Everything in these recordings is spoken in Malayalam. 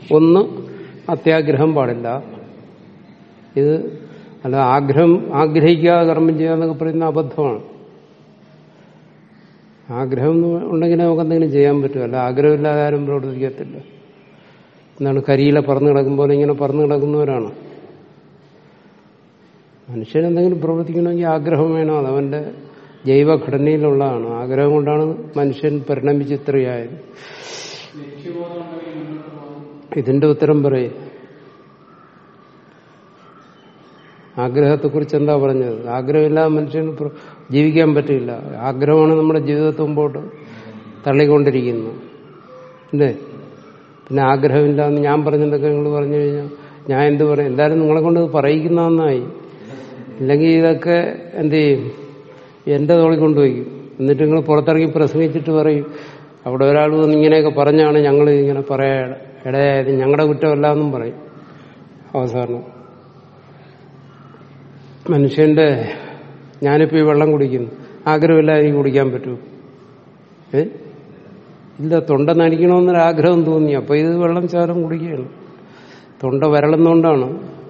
ഒന്ന് അത്യാഗ്രഹം പാടില്ല ഇത് അല്ല ആഗ്രഹം ആഗ്രഹിക്കാതെ കർമ്മം ചെയ്യാന്നൊക്കെ പറയുന്ന അബദ്ധമാണ് ആഗ്രഹം ഉണ്ടെങ്കിൽ നമുക്ക് എന്തെങ്കിലും ചെയ്യാൻ പറ്റും അല്ല ആഗ്രഹമില്ലാതെ ആരും പ്രവർത്തിക്കത്തില്ല എന്താണ് കരിയില പറന്നു കിടക്കുമ്പോൾ ഇങ്ങനെ പറന്നു കിടക്കുന്നവരാണ് മനുഷ്യൻ എന്തെങ്കിലും പ്രവർത്തിക്കണമെങ്കിൽ ആഗ്രഹം വേണം അത് അവന്റെ ജൈവഘടനയിലുള്ളതാണ് ആഗ്രഹം കൊണ്ടാണ് മനുഷ്യൻ പരിണമിച്ച് ഇത്രയായത് ഇതിന്റെ ഉത്തരം പറയും ആഗ്രഹത്തെക്കുറിച്ച് എന്താ പറഞ്ഞത് ആഗ്രഹമില്ലാതെ മനുഷ്യന് പ്ര- ജീവിക്കാൻ പറ്റില്ല ആഗ്രഹമാണ് നമ്മുടെ ജീവിതത്തെ മുമ്പോട്ട് തള്ളിക്കൊണ്ടിരിക്കുന്നത് അല്ലേ പിന്നെ ആഗ്രഹമില്ല എന്ന് ഞാൻ പറഞ്ഞതൊക്കെ നിങ്ങൾ പറഞ്ഞു കഴിഞ്ഞാൽ ഞാൻ എന്ത് പറയും എന്തായാലും നിങ്ങളെ കൊണ്ട് ഇത് പറയിക്കുന്നതെന്നായി ഇല്ലെങ്കിൽ ഇതൊക്കെ എന്ത് ചെയ്യും എന്റെ തോളിൽ കൊണ്ടുപോയിക്കും എന്നിട്ട് നിങ്ങൾ പുറത്തിറങ്ങി പ്രസംഗിച്ചിട്ട് പറയും അവിടെ ഒരാൾ വന്ന് ഇങ്ങനെയൊക്കെ പറഞ്ഞാണ് ഞങ്ങൾ ഇങ്ങനെ പറയാ ഇടയായത് ഞങ്ങളുടെ കുറ്റമല്ല എന്നും പറയും അവസാനം മനുഷ്യന്റെ ഞാനിപ്പോ ഈ വെള്ളം കുടിക്കുന്നു ആഗ്രഹമില്ലാതെ എനിക്ക് കുടിക്കാൻ പറ്റൂ ഏ ഇല്ല തൊണ്ട നടിക്കണമെന്നൊരു ആഗ്രഹം തോന്നി അപ്പൊ ഇത് വെള്ളം ചാരം കുടിക്കുകയാണ് തൊണ്ട വരളുന്നോണ്ടാണ്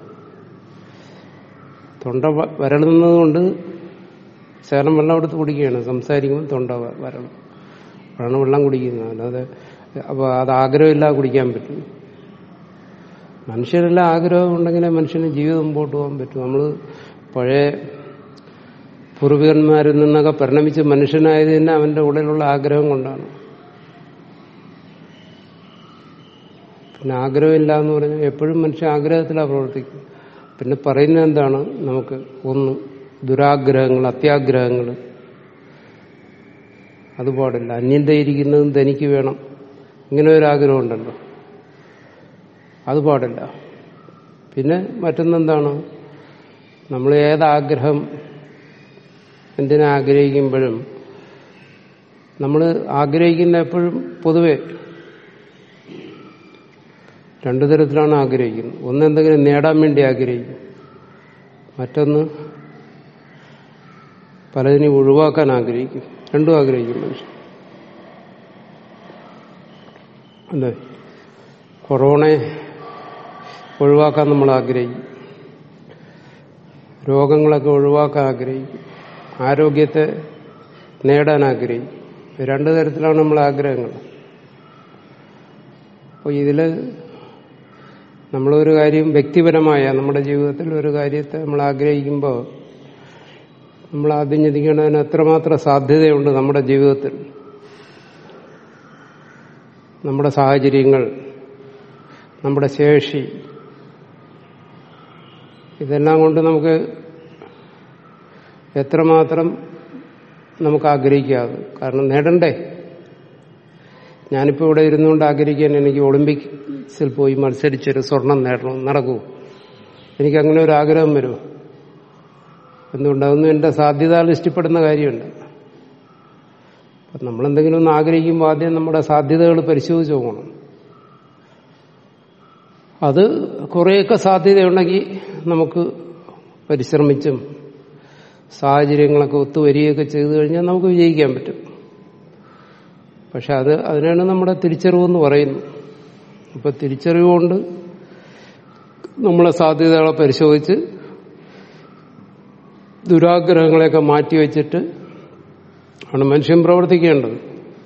തൊണ്ട വ- വരളുന്നതുകൊണ്ട് ശകലം വെള്ളം എടുത്ത് കുടിക്കുകയാണ് സംസാരിക്കുമ്പോൾ തൊണ്ട വ- വരളും അപ്പോഴാണ് വെള്ളം കുടിക്കുന്നത് അല്ലാതെ അപ്പോൾ അത് ആഗ്രഹമില്ലാതെ കുടിക്കാൻ പറ്റും മനുഷ്യരെല്ലാം ആഗ്രഹം ഉണ്ടെങ്കിലേ മനുഷ്യന് ജീവിതം മുമ്പോട്ട് പോകാൻ പറ്റും നമ്മൾ പഴയ പൂർവികന്മാരിൽ നിന്നൊക്കെ പരിണമിച്ച് മനുഷ്യനായത് തന്നെ അവന്റെ ഉള്ളിലുള്ള ആഗ്രഹം കൊണ്ടാണ് പിന്നെ ആഗ്രഹമില്ല എന്ന് പറഞ്ഞാൽ എപ്പോഴും മനുഷ്യൻ ആഗ്രഹത്തിലാണ് പ്രവർത്തിക്കും പിന്നെ പറയുന്നത് എന്താണ് നമുക്ക് ഒന്ന് ദുരാഗ്രഹങ്ങൾ അത്യാഗ്രഹങ്ങൾ അത് പാടില്ല അന്യന്റെ ഇരിക്കുന്നതും തനിക്ക് വേണം ഇങ്ങനെ ഒരു ആഗ്രഹം ഉണ്ടല്ലോ അത് പാടില്ല പിന്നെ മറ്റൊന്നെന്താണ് നമ്മൾ ഏതാഗ്രഹം എന്തിനാ ആഗ്രഹിക്കുമ്പോഴും നമ്മൾ ആഗ്രഹിക്കുന്ന എപ്പോഴും പൊതുവെ രണ്ടു തരത്തിലാണ് ആഗ്രഹിക്കുന്നത് ഒന്ന് എന്തെങ്കിലും നേടാൻ വേണ്ടി ആഗ്രഹിക്കും മറ്റൊന്ന് പലതിനെയും ഒഴിവാക്കാൻ ആഗ്രഹിക്കും രണ്ടും ആഗ്രഹിക്കും മനുഷ്യൻ അല്ലേ കൊറോണയെ ഒഴിവാക്കാൻ നമ്മൾ ആഗ്രഹിക്കും രോഗങ്ങളൊക്കെ ഒഴിവാക്കാൻ ആഗ്രഹിക്കും ആരോഗ്യത്തെ നേടാൻ ആഗ്രഹിക്കും രണ്ടു തരത്തിലാണ് നമ്മൾ ആഗ്രഹങ്ങൾ അപ്പോൾ ഇതില് നമ്മളൊരു കാര്യം വ്യക്തിപരമായ നമ്മുടെ ജീവിതത്തിൽ ഒരു കാര്യത്തെ നമ്മൾ ആഗ്രഹിക്കുമ്പോൾ നമ്മൾ ആദ്യം ചിന്തിക്കേണ്ടതിന് എത്രമാത്രം സാധ്യതയുണ്ട് നമ്മുടെ ജീവിതത്തിൽ നമ്മുടെ സാഹചര്യങ്ങൾ നമ്മുടെ ശേഷി ഇതെല്ലാം കൊണ്ട് നമുക്ക് എത്രമാത്രം നമുക്ക് ആഗ്രഹിക്കാതെ കാരണം നേടണ്ടേ ഞാനിപ്പോൾ ഇവിടെ ഇരുന്നുകൊണ്ട് ആഗ്രഹിക്കാൻ എനിക്ക് ഒളിമ്പിക്സിൽ പോയി മത്സരിച്ചൊരു സ്വർണം നേടണം നടക്കൂ എനിക്ക് അങ്ങനെ ഒരു ആഗ്രഹം വരുമോ എന്തുകൊണ്ട് അതൊന്നും എന്റെ സാധ്യത ലിസ്റ്റിൽപ്പെടുന്ന കാര്യമുണ്ട് അപ്പം നമ്മളെന്തെങ്കിലും ഒന്ന് ആഗ്രഹിക്കുമ്പോൾ ആദ്യം നമ്മുടെ സാധ്യതകൾ പരിശോധിച്ച് പോകണം അത് കുറേയൊക്കെ സാധ്യതയുണ്ടെങ്കിൽ നമുക്ക് പരിശ്രമിച്ചും സാഹചര്യങ്ങളൊക്കെ ഒത്തുവരികയൊക്കെ ചെയ്തു കഴിഞ്ഞാൽ നമുക്ക് വിജയിക്കാൻ പറ്റും പക്ഷെ അത് അതിനാണ് നമ്മുടെ തിരിച്ചറിവെന്ന് പറയുന്നത് അപ്പൊ തിരിച്ചറിവുകൊണ്ട് നമ്മളെ സാധ്യതകളെ പരിശോധിച്ച് ദുരാഗ്രഹങ്ങളെയൊക്കെ മാറ്റിവെച്ചിട്ട് ആണ് മനുഷ്യൻ പ്രവർത്തിക്കേണ്ടത്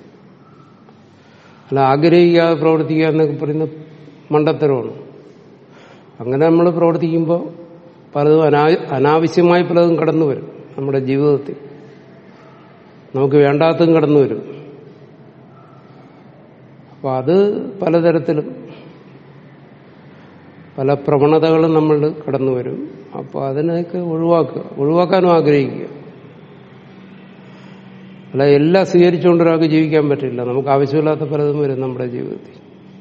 അല്ല ആഗ്രഹിക്കാതെ പ്രവർത്തിക്കുക എന്നൊക്കെ പറയുന്ന മണ്ടത്തരമാണ് അങ്ങനെ നമ്മൾ പ്രവർത്തിക്കുമ്പോൾ പലതും അനാ അനാവശ്യമായി പലതും കടന്നു വരും നമ്മുടെ ജീവിതത്തിൽ നമുക്ക് വേണ്ടാത്തതും കടന്നു വരും അപ്പൊ അത് പലതരത്തിലും പല പ്രവണതകളും നമ്മൾ കടന്നു വരും അപ്പോൾ അതിനെയൊക്കെ ഒഴിവാക്കുക ഒഴിവാക്കാനും ആഗ്രഹിക്കുക അല്ല എല്ലാം സ്വീകരിച്ചുകൊണ്ട് ഒരാൾക്ക് ജീവിക്കാൻ പറ്റില്ല നമുക്ക് ആവശ്യമില്ലാത്ത പലതും വരും നമ്മുടെ ജീവിതത്തിൽ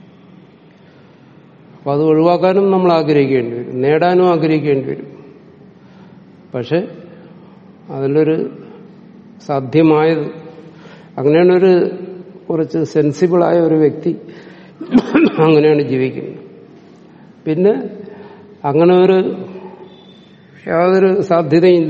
അപ്പൊ അത് ഒഴിവാക്കാനും നമ്മൾ ആഗ്രഹിക്കേണ്ടി വരും നേടാനും ആഗ്രഹിക്കേണ്ടി വരും പക്ഷെ അതിലൊരു സാധ്യമായത് അങ്ങനെയാണ് ഒരു കുറച്ച് സെൻസിബിളായ ഒരു വ്യക്തി അങ്ങനെയാണ് ജീവിക്കുന്നത് പിന്നെ അങ്ങനെ ഒരു യാതൊരു സാധ്യതയില്ല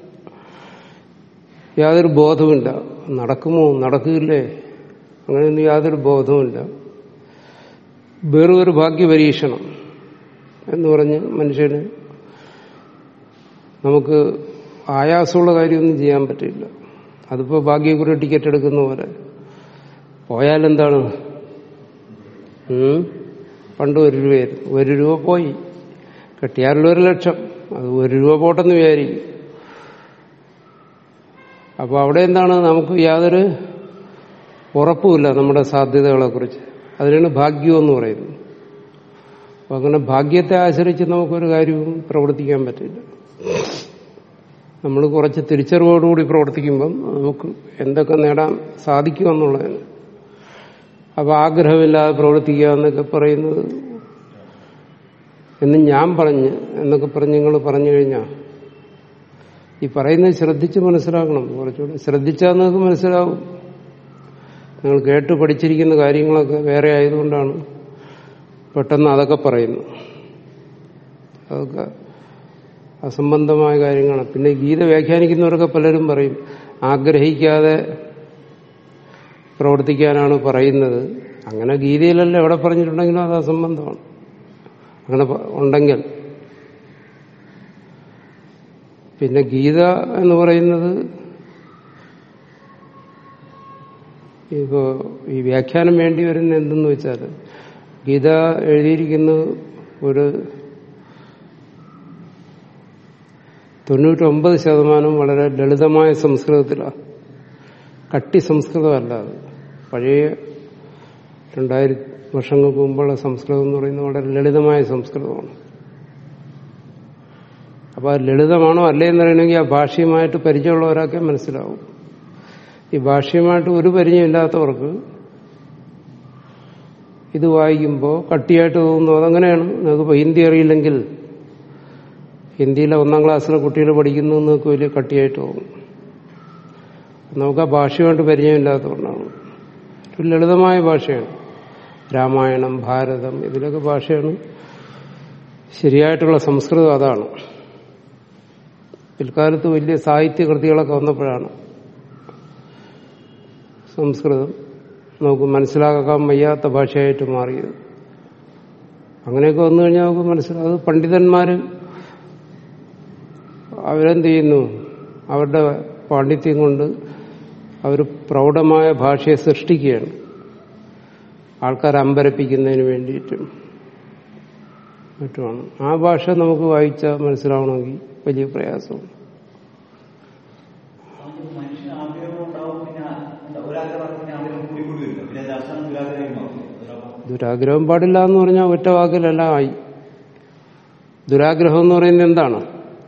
യാതൊരു ബോധവുമില്ല നടക്കുമോ നടക്കില്ലേ അങ്ങനെയൊന്നും യാതൊരു ബോധവുമില്ല വെറും ഒരു ഭാഗ്യപരീക്ഷണം എന്ന് പറഞ്ഞ് മനുഷ്യന് നമുക്ക് ആയാസമുള്ള കാര്യമൊന്നും ചെയ്യാൻ പറ്റില്ല അതിപ്പോ ഭാഗ്യക്കുറി ടിക്കറ്റ് എടുക്കുന്ന പോലെ പോയാലെന്താണ് ഉം? പണ്ട് ഒരു രൂപയായിരുന്നു ഒരു രൂപ പോയി കിട്ടിയാലുള്ള ഒരു ലക്ഷം അത് ഒരു രൂപ പോട്ടെന്ന് വിചാരിക്കും അപ്പൊ അവിടെ എന്താണ് നമുക്ക് യാതൊരു ഉറപ്പുമില്ല നമ്മുടെ സാധ്യതകളെ കുറിച്ച് അതിനാണ് ഭാഗ്യം എന്ന് പറയുന്നത് അപ്പൊ അങ്ങനെ ഭാഗ്യത്തെ ആശ്രയിച്ച് നമുക്കൊരു കാര്യവും പ്രവർത്തിക്കാൻ പറ്റില്ല നമ്മൾ കുറച്ച് തിരിച്ചറിവോടുകൂടി പ്രവർത്തിക്കുമ്പം നമുക്ക് എന്തൊക്കെ നേടാൻ സാധിക്കുമെന്നുള്ളതാണ് അപ്പൊ ആഗ്രഹമില്ലാതെ പ്രവർത്തിക്കുക എന്നൊക്കെ പറയുന്നത് എന്ന് ഞാൻ പറഞ്ഞ് എന്നൊക്കെ പറഞ്ഞ് നിങ്ങൾ പറഞ്ഞു കഴിഞ്ഞാൽ ഈ പറയുന്നത് ശ്രദ്ധിച്ച് മനസ്സിലാക്കണം കുറച്ചുകൂടി ശ്രദ്ധിച്ചാൽ നിങ്ങൾക്ക് മനസ്സിലാവും നിങ്ങൾ കേട്ട് പഠിച്ചിരിക്കുന്ന കാര്യങ്ങളൊക്കെ വേറെ ആയതുകൊണ്ടാണ് പെട്ടെന്ന് അതൊക്കെ പറയുന്നു അതൊക്കെ അസംബന്ധമായ കാര്യങ്ങളാണ് പിന്നെ ഗീത വ്യാഖ്യാനിക്കുന്നവരൊക്കെ പലരും പറയും ആഗ്രഹിക്കാതെ പ്രവർത്തിക്കാനാണ് പറയുന്നത് അങ്ങനെ ഗീതയിലല്ല എവിടെ പറഞ്ഞിട്ടുണ്ടെങ്കിലും അത് അസംബന്ധമാണ് അങ്ങനെ പ- ഉണ്ടെങ്കിൽ പിന്നെ ഗീത എന്ന് പറയുന്നത് ഇപ്പോ ഈ വ്യാഖ്യാനം വേണ്ടി വരുന്ന എന്തെന്ന് വെച്ചാൽ ഗീത എഴുതിയിരിക്കുന്ന ഒരു തൊണ്ണൂറ്റൊമ്പത് ശതമാനം വളരെ ലളിതമായ സംസ്കൃതത്തിലാണ് കട്ടി സംസ്കൃതമല്ല അത് പഴയ രണ്ടായിരം വർഷങ്ങൾക്ക് മുമ്പുള്ള സംസ്കൃതം എന്ന് പറയുന്നത് വളരെ ലളിതമായ സംസ്കൃതമാണ് അപ്പോൾ അത് ലളിതമാണോ അല്ലേ എന്ന് പറയണമെങ്കിൽ ആ ഭാഷയുമായിട്ട് പരിചയമുള്ള ഒരാൾക്കേ മനസ്സിലാവും ഈ ഭാഷയുമായിട്ട് ഒരു പരിചയമില്ലാത്തവർക്ക് ഇത് വായിക്കുമ്പോൾ കട്ടിയായിട്ട് തോന്നുന്നു അതങ്ങനെയാണ് നമുക്കിപ്പോൾ ഹിന്ദി അറിയില്ലെങ്കിൽ ഹിന്ദിയിലെ ഒന്നാം ക്ലാസ്സിലെ കുട്ടികൾ പഠിക്കുന്നു എന്നൊക്കെ വലിയ കട്ടിയായിട്ട് തോന്നും നമുക്ക് ആ ഭാഷയുമായിട്ട് പരിചയമില്ലാത്തതുകൊണ്ടാണ് ഒരു ലളിതമായ ഭാഷയാണ് രാമായണം ഭാരതം ഇതിലൊക്കെ ഭാഷയാണ് ശരിയായിട്ടുള്ള സംസ്കൃതം അതാണ് പിൽക്കാലത്ത് വലിയ സാഹിത്യ കൃതികളൊക്കെ വന്നപ്പോഴാണ് സംസ്കൃതം നമുക്ക് മനസ്സിലാക്കാൻ വയ്യാത്ത ഭാഷയായിട്ട് മാറിയത് അങ്ങനെയൊക്കെ വന്നു കഴിഞ്ഞാൽ നമുക്ക് മനസ്സിലാവും അത് പണ്ഡിതന്മാർ അവരെന്ത് ചെയ്യുന്നു അവരുടെ പാണ്ഡിത്യം കൊണ്ട് അവർ പ്രൗഢമായ ഭാഷയെ സൃഷ്ടിക്കുകയാണ് ആൾക്കാർ അമ്പരപ്പിക്കുന്നതിന് വേണ്ടിയിട്ടും മറ്റുമാണ് ആ ഭാഷ നമുക്ക് വായിച്ചാൽ മനസ്സിലാവണമെങ്കിൽ വലിയ പ്രയാസമാണ് നമുക്ക് മനുഷ്യന് ആഗ്രഹം ഉണ്ടാവും പിന്നെ എന്താ ഒരാഗ്രഹം പിന്നെ ആഗ്രഹം കൂടി കൂടി വരില്ല പിന്നെ അത് അവസാനം ദുരാഗ്രഹം മാറും ഒരാൾ ദുരാഗ്രഹം പാടില്ല എന്ന് പറഞ്ഞാൽ ഒറ്റ വാക്കിലെല്ലാം ആയി ദുരാഗ്രഹം എന്ന് പറയുന്നത് എന്താണ്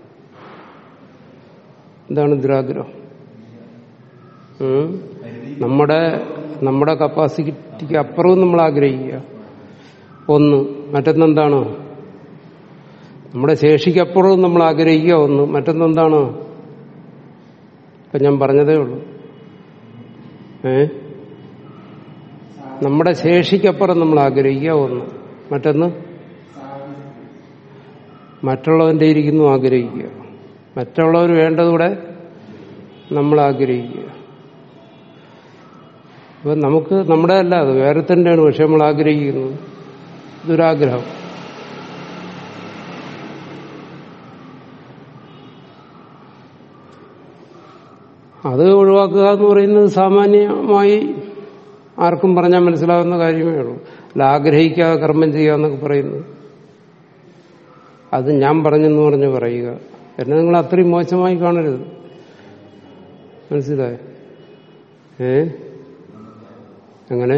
എന്താണ് ദുരാഗ്രഹം ഉം? നമ്മുടെ നമ്മുടെ കപ്പാസിറ്റിക്ക് അപ്പുറവും നമ്മൾ ആഗ്രഹിക്കുക ഒന്ന് മറ്റൊന്നെന്താണ് നമ്മുടെ ശേഷിക്കപ്പുറവും നമ്മൾ ആഗ്രഹിക്കുക ഒന്ന് മറ്റൊന്നെന്താണ് ഇപ്പൊ ഞാൻ പറഞ്ഞതേ ഉള്ളൂ ഏ നമ്മുടെ ശേഷിക്കപ്പുറം നമ്മൾ ആഗ്രഹിക്കുക ഒന്ന് മറ്റൊന്ന് മറ്റുള്ളവന്റെ ഇരിക്കുന്നു ആഗ്രഹിക്കുക മറ്റുള്ളവർ വേണ്ടതൂടെ നമ്മൾ ആഗ്രഹിക്കുക അപ്പൊ നമുക്ക് നമ്മുടെ അല്ല അത് വേറെ തന്നെയാണ് പക്ഷെ നമ്മൾ ആഗ്രഹിക്കുന്നത് ദുരാഗ്രഹം അത് ഒഴിവാക്കുക എന്ന് പറയുന്നത് സാമാന്യമായി ആർക്കും പറഞ്ഞാൽ മനസ്സിലാവുന്ന കാര്യമേ ഉള്ളൂ അല്ല ആഗ്രഹിക്കാതെ കർമ്മം ചെയ്യുക എന്നൊക്കെ പറയുന്നത് അത് ഞാൻ പറഞ്ഞെന്ന് പറഞ്ഞ് പറയുക എന്നെ നിങ്ങൾ അത്രയും മോശമായി കാണരുത് മനസ്സിലായോ ഏ അങ്ങനെ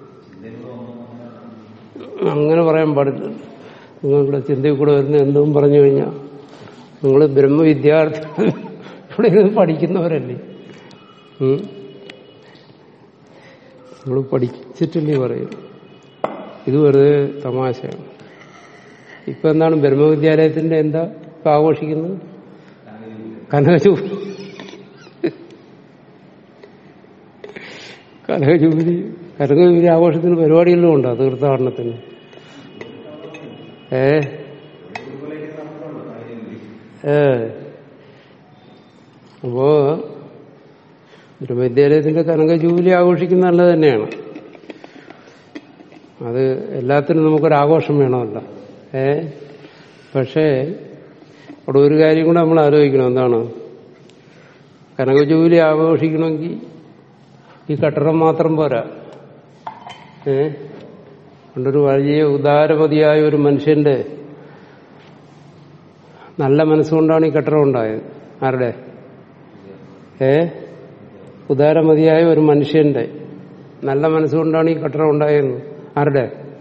അങ്ങനെ പറയാൻ പാടില്ല നിങ്ങളുടെ ചിന്തയിൽ കൂടെ വരുന്ന എന്തും പറഞ്ഞു കഴിഞ്ഞാൽ നിങ്ങൾ ബ്രഹ്മവിദ്യാർത്ഥി ഇവിടെ ഇരുന്ന് പഠിക്കുന്നവരല്ലേ ഉം? നിങ്ങൾ പഠിച്ചിട്ടില്ലേ പറയും ഇത് വെറുതെ തമാശയാണ് ഇപ്പൊ എന്താണ് ബ്രഹ്മവിദ്യാലയത്തിന്റെ എന്താ ഇപ്പൊ ആഘോഷിക്കുന്നത് കനകജൂബിലി കനകജൂബിലി കനകജൂബിലി ആഘോഷത്തിന് പരിപാടിയെല്ലാം ഉണ്ടോ തീർത്ഥാടനത്തിന് ഏ ഏ അപ്പോ ബ്രഹ്മവിദ്യാലയത്തിന്റെ കനക ജൂബിലി ആഘോഷിക്കുന്ന നല്ലത് തന്നെയാണ് അത് എല്ലാത്തിനും നമുക്കൊരു ആഘോഷം വേണമല്ല ഏ പക്ഷേ അവിടെ ഒരു കാര്യം കൂടെ നമ്മൾ ആലോചിക്കണം എന്താണ് കനകജൂലി ആഘോഷിക്കണമെങ്കിൽ ഈ കട്ടണം മാത്രം പോരാ ഏ പണ്ടൊരു വലിയ ഉദാരമതിയായ ഒരു മനുഷ്യന്റെ നല്ല മനസ്സുകൊണ്ടാണ് ഈ കട്ടണം ഉണ്ടായത് ആരുടെ ഏ ഉദാരമതിയായ ഒരു മനുഷ്യന്റെ നല്ല മനസ്സുകൊണ്ടാണ് ഈ കട്ടണം ഉണ്ടായത് ആരുടെ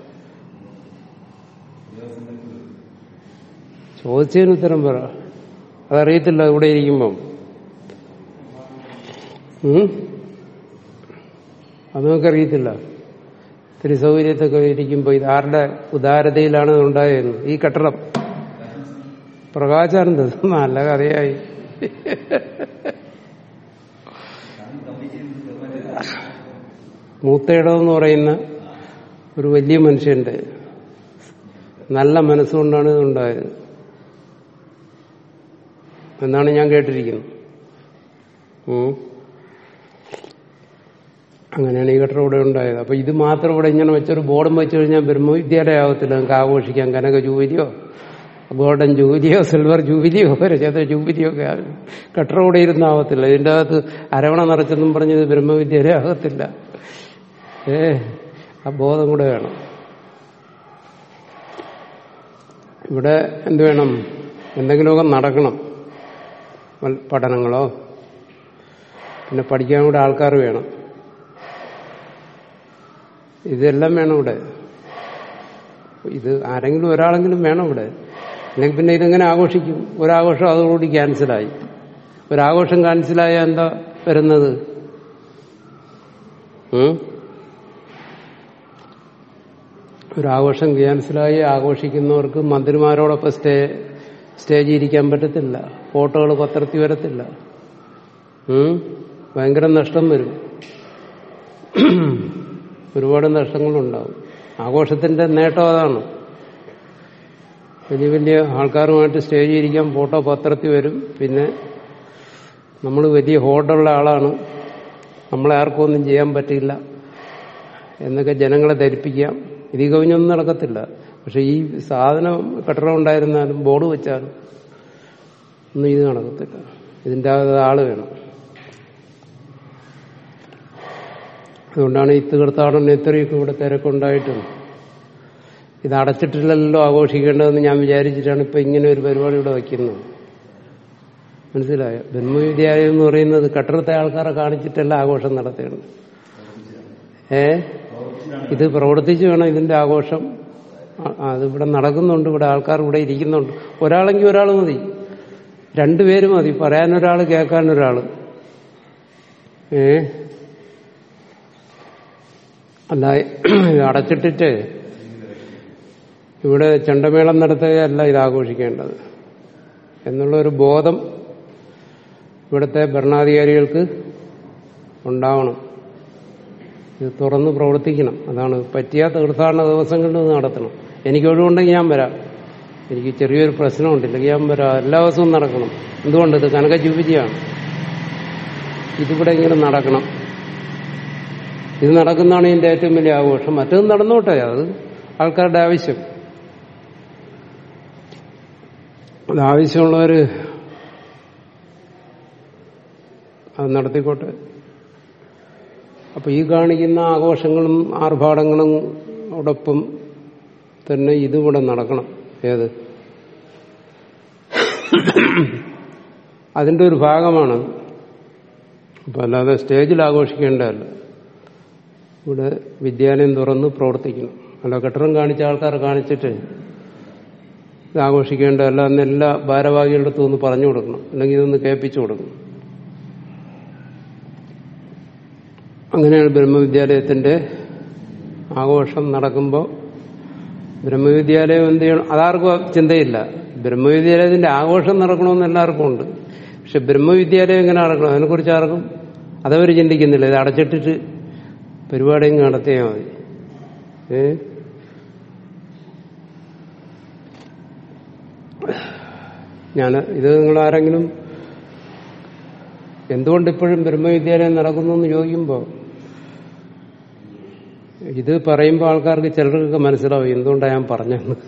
ചോദിച്ചതിന് ഉത്തരം പറ അതറിയത്തില്ല ഇവിടെ ഇരിക്കുമ്പം ഉം? അത് നമുക്കറിയത്തില്ല ഇത്തിരി സൗകര്യത്തൊക്കെ ഇരിക്കുമ്പോൾ ഇത് ആരുടെ ഉദാരതയിലാണ് ഇത് ഉണ്ടായത് ഈ കട്ടണം പ്രകാശാനന്ദ നല്ല കഥയായി മൂത്തയിടമെന്ന് പറയുന്ന ഒരു വലിയ മനുഷ്യന്റെ നല്ല മനസ്സുകൊണ്ടാണ് ഇത് ഉണ്ടായത് എന്നാണ് ഞാൻ കേട്ടിരിക്കുന്നത് ഉം. അങ്ങനെയാണ് ഈ ഘട്ടം ഇവിടെ ഉണ്ടായത് അപ്പൊ ഇത് മാത്രം ഇവിടെ ഇങ്ങനെ വെച്ചൊരു ബോർഡും വെച്ച് കഴിഞ്ഞാൽ ബ്രഹ്മവിദ്യാലയം ആവത്തില്ല നമുക്ക് ആഘോഷിക്കാം കനക ജൂബിലിയോ ഗോൾഡൻ ജൂബിലിയോ സിൽവർ ജൂബിലിയോ രജത ജൂബിലിയോ ഒക്കെ ആകും കട്ടറ കൂടെ ഇരുന്നാവത്തില്ല ഇതിന്റെ അകത്ത് അരവണ നിറച്ചെന്നും പറഞ്ഞത് ബ്രഹ്മവിദ്യാലയം ആകത്തില്ല ഏ ആ ബോധം കൂടെ വേണം ഇവിടെ എന്ത് വേണം എന്തെങ്കിലുമൊക്കെ നടക്കണം വൽ- പഠനങ്ങളോ പിന്നെ പഠിക്കാൻ കൂടെ ആൾക്കാർ വേണം ഇതെല്ലാം വേണം ഇവിടെ ഇത് ആരെങ്കിലും ഒരാളെങ്കിലും വേണം ഇവിടെ അല്ലെങ്കിൽ പിന്നെ ഇതെങ്ങനെ ആഘോഷിക്കും ഒരാഘോഷം അതോടുകൂടി ക്യാൻസലായി ഒരാഘോഷം ക്യാൻസലായ എന്താ വരുന്നത് ഉം? ഒരാഘോഷം ക്യാൻസലായി ആഘോഷിക്കുന്നവർക്ക് മന്ത്രിമാരോടൊപ്പം സ്റ്റേ സ്റ്റേജിൽ ഇരിക്കാൻ പറ്റത്തില്ല ഫോട്ടോകൾ പത്രത്തിൽ വരത്തില്ല ഉം? ഭയങ്കര നഷ്ടം വരും ഒരുപാട് നഷ്ടങ്ങളുണ്ടാവും ആഘോഷത്തിന്റെ നേട്ടം അതാണ് വലിയ വലിയ ആൾക്കാരുമായിട്ട് സ്റ്റേജിൽ ഇരിക്കാൻ ഫോട്ടോ പത്രത്തിൽ വരും പിന്നെ നമ്മൾ വലിയ ഹോർഡുള്ള ആളാണ് നമ്മളെ ആർക്കും ഒന്നും ചെയ്യാൻ പറ്റില്ല എന്നൊക്കെ ജനങ്ങളെ ധരിപ്പിക്കാം ഇത് കവിഞ്ഞൊന്നും നടക്കത്തില്ല പക്ഷെ ഈ സാധനം കെട്ടിടം ഉണ്ടായിരുന്നാലും ബോർഡ് വെച്ചാലും ഒന്നും ഇത് നടക്കത്തില്ല ഇതിൻ്റെ അകത്ത് ആള് വേണം അതുകൊണ്ടാണ് ഈ തീർത്ഥാടനം ഇത്രയൊക്കെ ഇവിടെ തിരക്കുണ്ടായിട്ടും ഇത് അടച്ചിട്ടില്ലല്ലോ ആഘോഷിക്കേണ്ടതെന്ന് ഞാൻ വിചാരിച്ചിട്ടാണ് ഇപ്പൊ ഇങ്ങനെ ഒരു പരിപാടി ഇവിടെ വയ്ക്കുന്നത് മനസ്സിലായോ ബ്രഹ്മവിദ്യാലയം എന്ന് പറയുന്നത് കട്ടറത്തെ ആൾക്കാരെ കാണിച്ചിട്ടല്ല ആഘോഷം നടത്തേണ്ടത് ഏ ഇത് പ്രവർത്തിച്ച് വേണം ഇതിന്റെ ആഘോഷം ആ, അതിവിടെ നടക്കുന്നുണ്ട് ഇവിടെ ആൾക്കാർ ഇവിടെ ഇരിക്കുന്നുണ്ട് ഒരാളെങ്കിൽ ഒരാൾ മതി രണ്ടുപേര് മതി പറയാനൊരാൾ കേൾക്കാനൊരാൾ ഏ അല്ല ഇത് അടച്ചിട്ടിട്ട് ഇവിടെ ചെണ്ടമേളം നടത്തുകയല്ല ഇത് ആഘോഷിക്കേണ്ടത് എന്നുള്ള ഒരു ബോധം ഇവിടുത്തെ ഭരണാധികാരികൾക്ക് ഉണ്ടാവണം ഇത് തുറന്ന് പ്രവർത്തിക്കണം അതാണ് പറ്റിയ തീർത്ഥാടന ദിവസങ്ങളിൽ ഇത് നടത്തണം എനിക്ക് ഒഴിവുണ്ടെങ്കിൽ ഞാൻ വരാം എനിക്ക് ചെറിയൊരു പ്രശ്നമുണ്ട് ഇല്ലെങ്കിൽ ഞാൻ വരാം എല്ലാ ദിവസവും നടക്കണം എന്തുകൊണ്ട് ഇത് കനക ജൂബിലിയാണ് ഇതിവിടെ ഇങ്ങനെ നടക്കണം ഇത് നടക്കുന്നതാണ് ഇതിന്റെ ഏറ്റവും വലിയ ആഘോഷം മറ്റത് നടന്നോട്ടെ അത് ആൾക്കാരുടെ ആവശ്യം അത് ആവശ്യമുള്ളവര് അത് നടത്തിക്കോട്ടെ അപ്പൊ ഈ കാണിക്കുന്ന ആഘോഷങ്ങളും ആർഭാടങ്ങളും ഓടൊപ്പം തന്നെ ഇതുകൂടെ നടക്കണം ഏത് അതിന്റെ ഒരു ഭാഗമാണ് അപ്പൊ അല്ലാതെ സ്റ്റേജിൽ ആഘോഷിക്കേണ്ടതല്ല ഇവിടെ വിദ്യാലയം തുറന്ന് പ്രവർത്തിക്കണം അല്ല കെട്ടിടം കാണിച്ച ആൾക്കാരെ കാണിച്ചിട്ട് ഇത് ആഘോഷിക്കേണ്ടതല്ല എന്ന് എല്ലാ ഭാരവാഹികളുടെ അടുത്തും ഒന്ന് പറഞ്ഞു കൊടുക്കണം അല്ലെങ്കിൽ ഇതൊന്ന് കേൾപ്പിച്ചു കൊടുക്കണം അങ്ങനെയാണ് ബ്രഹ്മവിദ്യാലയത്തിന്റെ ആഘോഷം നടക്കുമ്പോൾ ബ്രഹ്മവിദ്യാലയം എന്ത് ചെയ്യണം അതാർക്കും ചിന്തയില്ല ബ്രഹ്മവിദ്യാലയത്തിന്റെ ആഘോഷം നടക്കണമെന്ന് എല്ലാവർക്കും ഉണ്ട് പക്ഷെ ബ്രഹ്മവിദ്യാലയം എങ്ങനെ നടക്കണം അതിനെക്കുറിച്ച് ആർക്കും അതവർ ചിന്തിക്കുന്നില്ല ഇത് അടച്ചിട്ടിട്ട് പരിപാടിയും നടത്തിയാൽ മതി ഏ ഞാൻ ഇത് നിങ്ങൾ ആരെങ്കിലും എന്തുകൊണ്ട് ഇപ്പോഴും ബ്രഹ്മവിദ്യാലയം നടക്കുന്നു എന്ന് ചോദിക്കുമ്പോൾ ഇത് പറയുമ്പോൾ ആൾക്കാർക്ക് ചിലർക്കൊക്കെ മനസ്സിലാവും എന്തുകൊണ്ടാണ് ഞാൻ പറഞ്ഞെന്ന്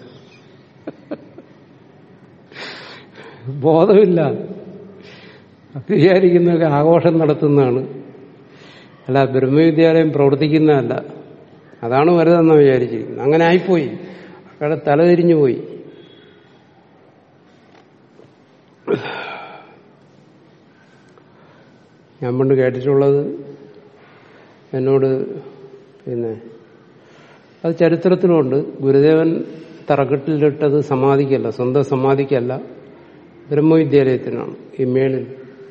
ബോധമില്ല അത് വിചാരിക്കുന്നതൊക്കെ ആഘോഷം നടത്തുന്നതാണ് അല്ല ബ്രഹ്മവിദ്യാലയം പ്രവർത്തിക്കുന്നതല്ല അതാണ് വരുതെന്ന് വിചാരിച്ചിരിക്കുന്നത് അങ്ങനെ ആയിപ്പോയി അവിടെ തലതിരിഞ്ഞു പോയി ഞാൻ പണ്ട് കേട്ടിട്ടുള്ളത് എന്നോട് പിന്നെ അത് ചരിത്രത്തിലുണ്ട് ഗുരുദേവൻ തറക്കെട്ടിലിട്ടത് സമാധിക്കല്ല സ്വന്തം സമാധിക്കല്ല ബ്രഹ്മവിദ്യാലയത്തിനാണ് ഈ മേളിൽ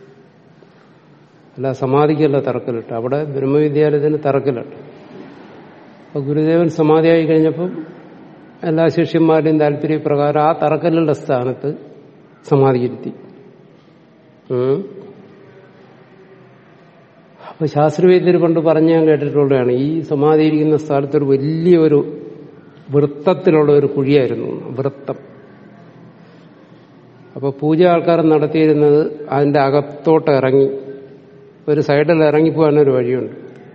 അല്ല സമാധിക്കല്ല തറക്കലിട്ട് അവിടെ ബ്രഹ്മവിദ്യാലയത്തിന് തറക്കലിട്ട് അപ്പൊ ഗുരുദേവൻ സമാധിയായി കഴിഞ്ഞപ്പം എല്ലാ ശിഷ്യന്മാരുടെയും താല്പര്യപ്രകാരം ആ തറക്കല്ലിന്റെ സ്ഥാനത്ത് സമാധിയിരുത്തി ഉം. അപ്പൊ ശാസ്ത്രവേദ്യർ പണ്ട് പറഞ്ഞ് ഞാൻ കേട്ടിട്ടുള്ളതാണ് ഈ സമാധിയിരിക്കുന്ന സ്ഥലത്ത് ഒരു വലിയൊരു വൃത്തത്തിലുള്ള ഒരു കുഴിയായിരുന്നു വൃത്തം അപ്പൊ പൂജ ആൾക്കാർ നടത്തിയിരുന്നത് അതിന്റെ അകത്തോട്ട് ഇറങ്ങി ഒരു സൈഡിൽ ഇറങ്ങിപ്പോകാനൊരു വഴിയുണ്ട്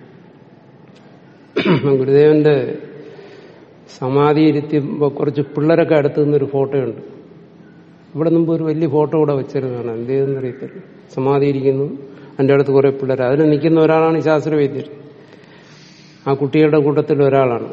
ഗുരുദേവന്റെ സമാധി ഇരുത്തിയപ്പോൾ കുറച്ച് പിള്ളേരൊക്കെ അടുത്ത് നിന്നൊരു ഫോട്ടോയുണ്ട് ഇവിടെ മുമ്പ് ഒരു വലിയ ഫോട്ടോ കൂടെ വെച്ചിരുന്നതാണ് എന്ത് ചെയ്തെന്ന് അറിയത്തില്ല സമാധി ഇരിക്കുന്നു എൻ്റെ അടുത്ത് കുറെ പിള്ളേർ അതിന് നിൽക്കുന്ന ഒരാളാണ് ഈ ശാസ്ത്രവൈദ്യർ ആ കുട്ടികളുടെ കൂട്ടത്തിൽ ഒരാളാണ്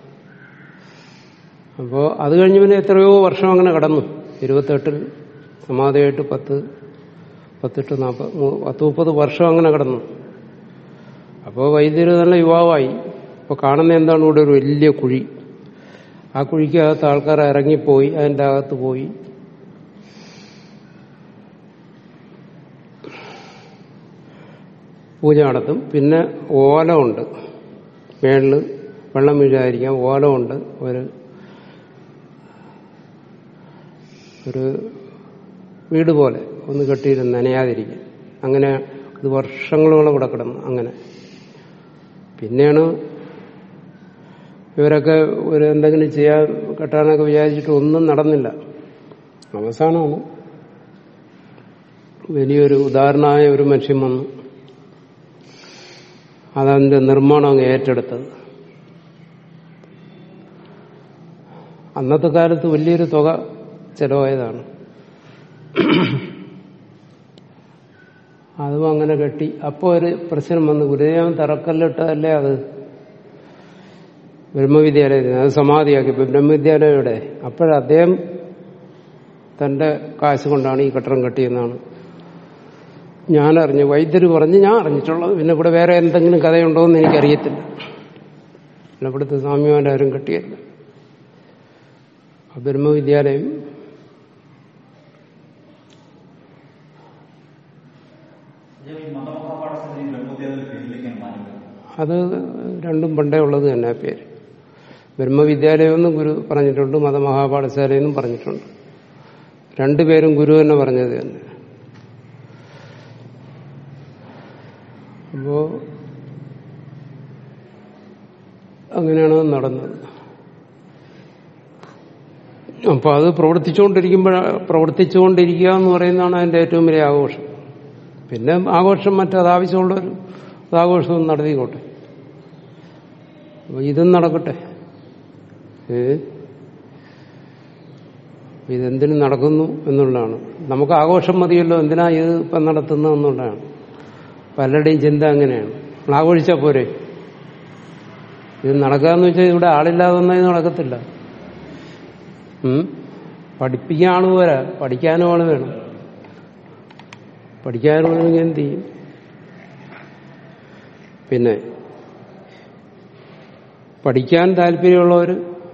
അപ്പോൾ അത് കഴിഞ്ഞ് പിന്നെ എത്രയോ വർഷം അങ്ങനെ കടന്നു ഇരുപത്തെട്ടിൽ സമാധിയായിട്ട് പത്ത് പത്തെട്ട് നാൽപ്പത് മൂ- പത്ത് മുപ്പത് വർഷം അങ്ങനെ കടന്നു അപ്പോൾ വൈദ്യര് നല്ല യുവാവായി അപ്പോൾ കാണുന്ന എന്താണ് ഇവിടെ ഒരു വലിയ കുഴി ആ കുഴിക്കകത്ത് ആൾക്കാർ ഇറങ്ങിപ്പോയി അതിൻ്റെ അകത്ത് പോയി പൂജ നടത്തും പിന്നെ ഓലമുണ്ട് മേളില് വെള്ളം വീഴാതിരിക്കാൻ ഓലമുണ്ട് ഒരു ഒരു വീട് പോലെ ഒന്ന് കെട്ടിയിരുന്ന് നനയാതിരിക്കാൻ അങ്ങനെ ഇത് വർഷങ്ങളോളം ഇവിടെ കിടന്നു അങ്ങനെ പിന്നെയാണ് ഇവരൊക്കെ ഒരു എന്തെങ്കിലും ചെയ്യാൻ കെട്ടാനൊക്കെ വിചാരിച്ചിട്ട് ഒന്നും നടന്നില്ല അവസാനമാണ് വലിയൊരു ഉദാഹരണമായ ഒരു മനുഷ്യൻ വന്നു അതതിന്റെ നിർമ്മാണം അങ്ങ് ഏറ്റെടുത്തത് അന്നത്തെ കാലത്ത് വലിയൊരു തുക ചെലവായതാണ് അതും അങ്ങനെ കെട്ടി അപ്പോൾ ഒരു പ്രശ്നം വന്നു ഗുരുദേവൻ തറക്കല്ലിട്ടതല്ലേ അത് ബ്രഹ്മവിദ്യാലയത്തിന് അത് സമാധിയാക്കി ഇപ്പൊ ബ്രഹ്മവിദ്യാലയം ഇവിടെ അപ്പോഴ അദ്ദേഹം തന്റെ കാശ് കൊണ്ടാണ് ഈ കെട്ടിടം കെട്ടിയെന്നാണ് ഞാൻ അറിഞ്ഞു വൈദ്യര് പറഞ്ഞ് ഞാൻ അറിഞ്ഞിട്ടുള്ളത് പിന്നെ ഇവിടെ വേറെ എന്തെങ്കിലും കഥയുണ്ടോ എന്ന് എനിക്കറിയത്തില്ല പിന്നെ ഇവിടുത്തെ സ്വാമിമാരാരും കെട്ടിയല്ല ആ ബ്രഹ്മവിദ്യാലയം ഈ മതമഹാപാഠശാല ഈ ബ്രഹ്മവിദ്യാലയ പേരിലേക്കാണ് മാറ്റുന്നത് അത് രണ്ടും പണ്ടേ ഉള്ളത് തന്നെ ആ പേര് ബ്രഹ്മവിദ്യാലയമെന്നും ഗുരു പറഞ്ഞിട്ടുണ്ട് മതമഹാപാഠശാലയെന്നും പറഞ്ഞിട്ടുണ്ട് രണ്ടുപേരും ഗുരു തന്നെ പറഞ്ഞത് തന്നെ അപ്പോ അങ്ങനെയാണ് അത് നടന്നത് അപ്പൊ അത് പ്രവർത്തിച്ചുകൊണ്ടിരിക്കുമ്പോൾ പ്രവർത്തിച്ചുകൊണ്ടിരിക്കുക എന്ന് പറയുന്നതാണ് അതിന്റെ ഏറ്റവും വലിയ ആഘോഷം പിന്നെ ആഘോഷം മറ്റത് ആവശ്യമുള്ളവർ അത് ആഘോഷവും നടത്തിക്കോട്ടെ അപ്പൊ ഇതും നടക്കട്ടെ ഏ ഇതെന്തിനു നടക്കുന്നു എന്നുള്ളതാണ് നമുക്ക് ആഘോഷം മതിയല്ലോ എന്തിനാ ഇത് ഇപ്പം നടത്തുന്നത് എന്നുള്ളതാണ് പലരുടെയും ചിന്ത അങ്ങനെയാണ് നമ്മൾ ആഘോഷിച്ചാൽ പോരെ ഇത് നടക്കാന്ന് വെച്ചാൽ ഇവിടെ ആളില്ലാതെ വന്നാൽ ഇത് നടക്കത്തില്ല ഉം? പഠിപ്പിക്കാൻ ആള് പോരാ പഠിക്കാനും ആള് വേണം പഠിക്കാനും വേണമെങ്കിൽ എന്ത് ചെയ്യും പിന്നെ പഠിക്കാൻ താല്പര്യമുള്ളവർ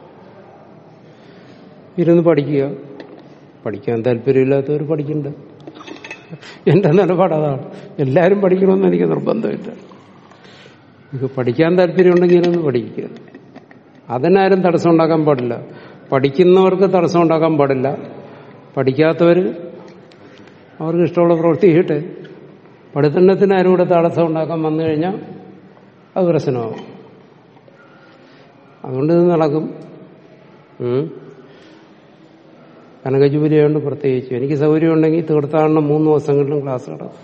ഇരുന്ന് പഠിക്കുക പഠിക്കാൻ താല്പര്യമില്ലാത്തവർ പഠിക്കണ്ട എന്റെ നിലപാട് അതാണ് എല്ലാവരും പഠിക്കണമെന്ന് എനിക്ക് നിർബന്ധമില്ല ഇത് പഠിക്കാൻ താല്പര്യമുണ്ടെങ്കിൽ ഇരുന്ന് പഠിക്കുക അതിനാരും തടസ്സം ഉണ്ടാക്കാൻ പാടില്ല പഠിക്കുന്നവർക്ക് തടസ്സം ഉണ്ടാക്കാൻ പാടില്ല പഠിക്കാത്തവർ അവർക്ക് ഇഷ്ടമുള്ള പ്രവൃത്തി ചെയ്യട്ടെ പഠിത്തത്തിന് ആരും കൂടെ തടസ്സം ഉണ്ടാക്കാൻ വന്നു കഴിഞ്ഞാൽ അത് പ്രശ്നമാകും അതുകൊണ്ട് ഇത് നടക്കും ഉം. കനകജൂലിയുണ്ട് പ്രത്യേകിച്ച് എനിക്ക് സൗകര്യമുണ്ടെങ്കിൽ തീർത്ഥാടനം മൂന്ന് ദിവസങ്ങളിലും ക്ലാസ് നടക്കും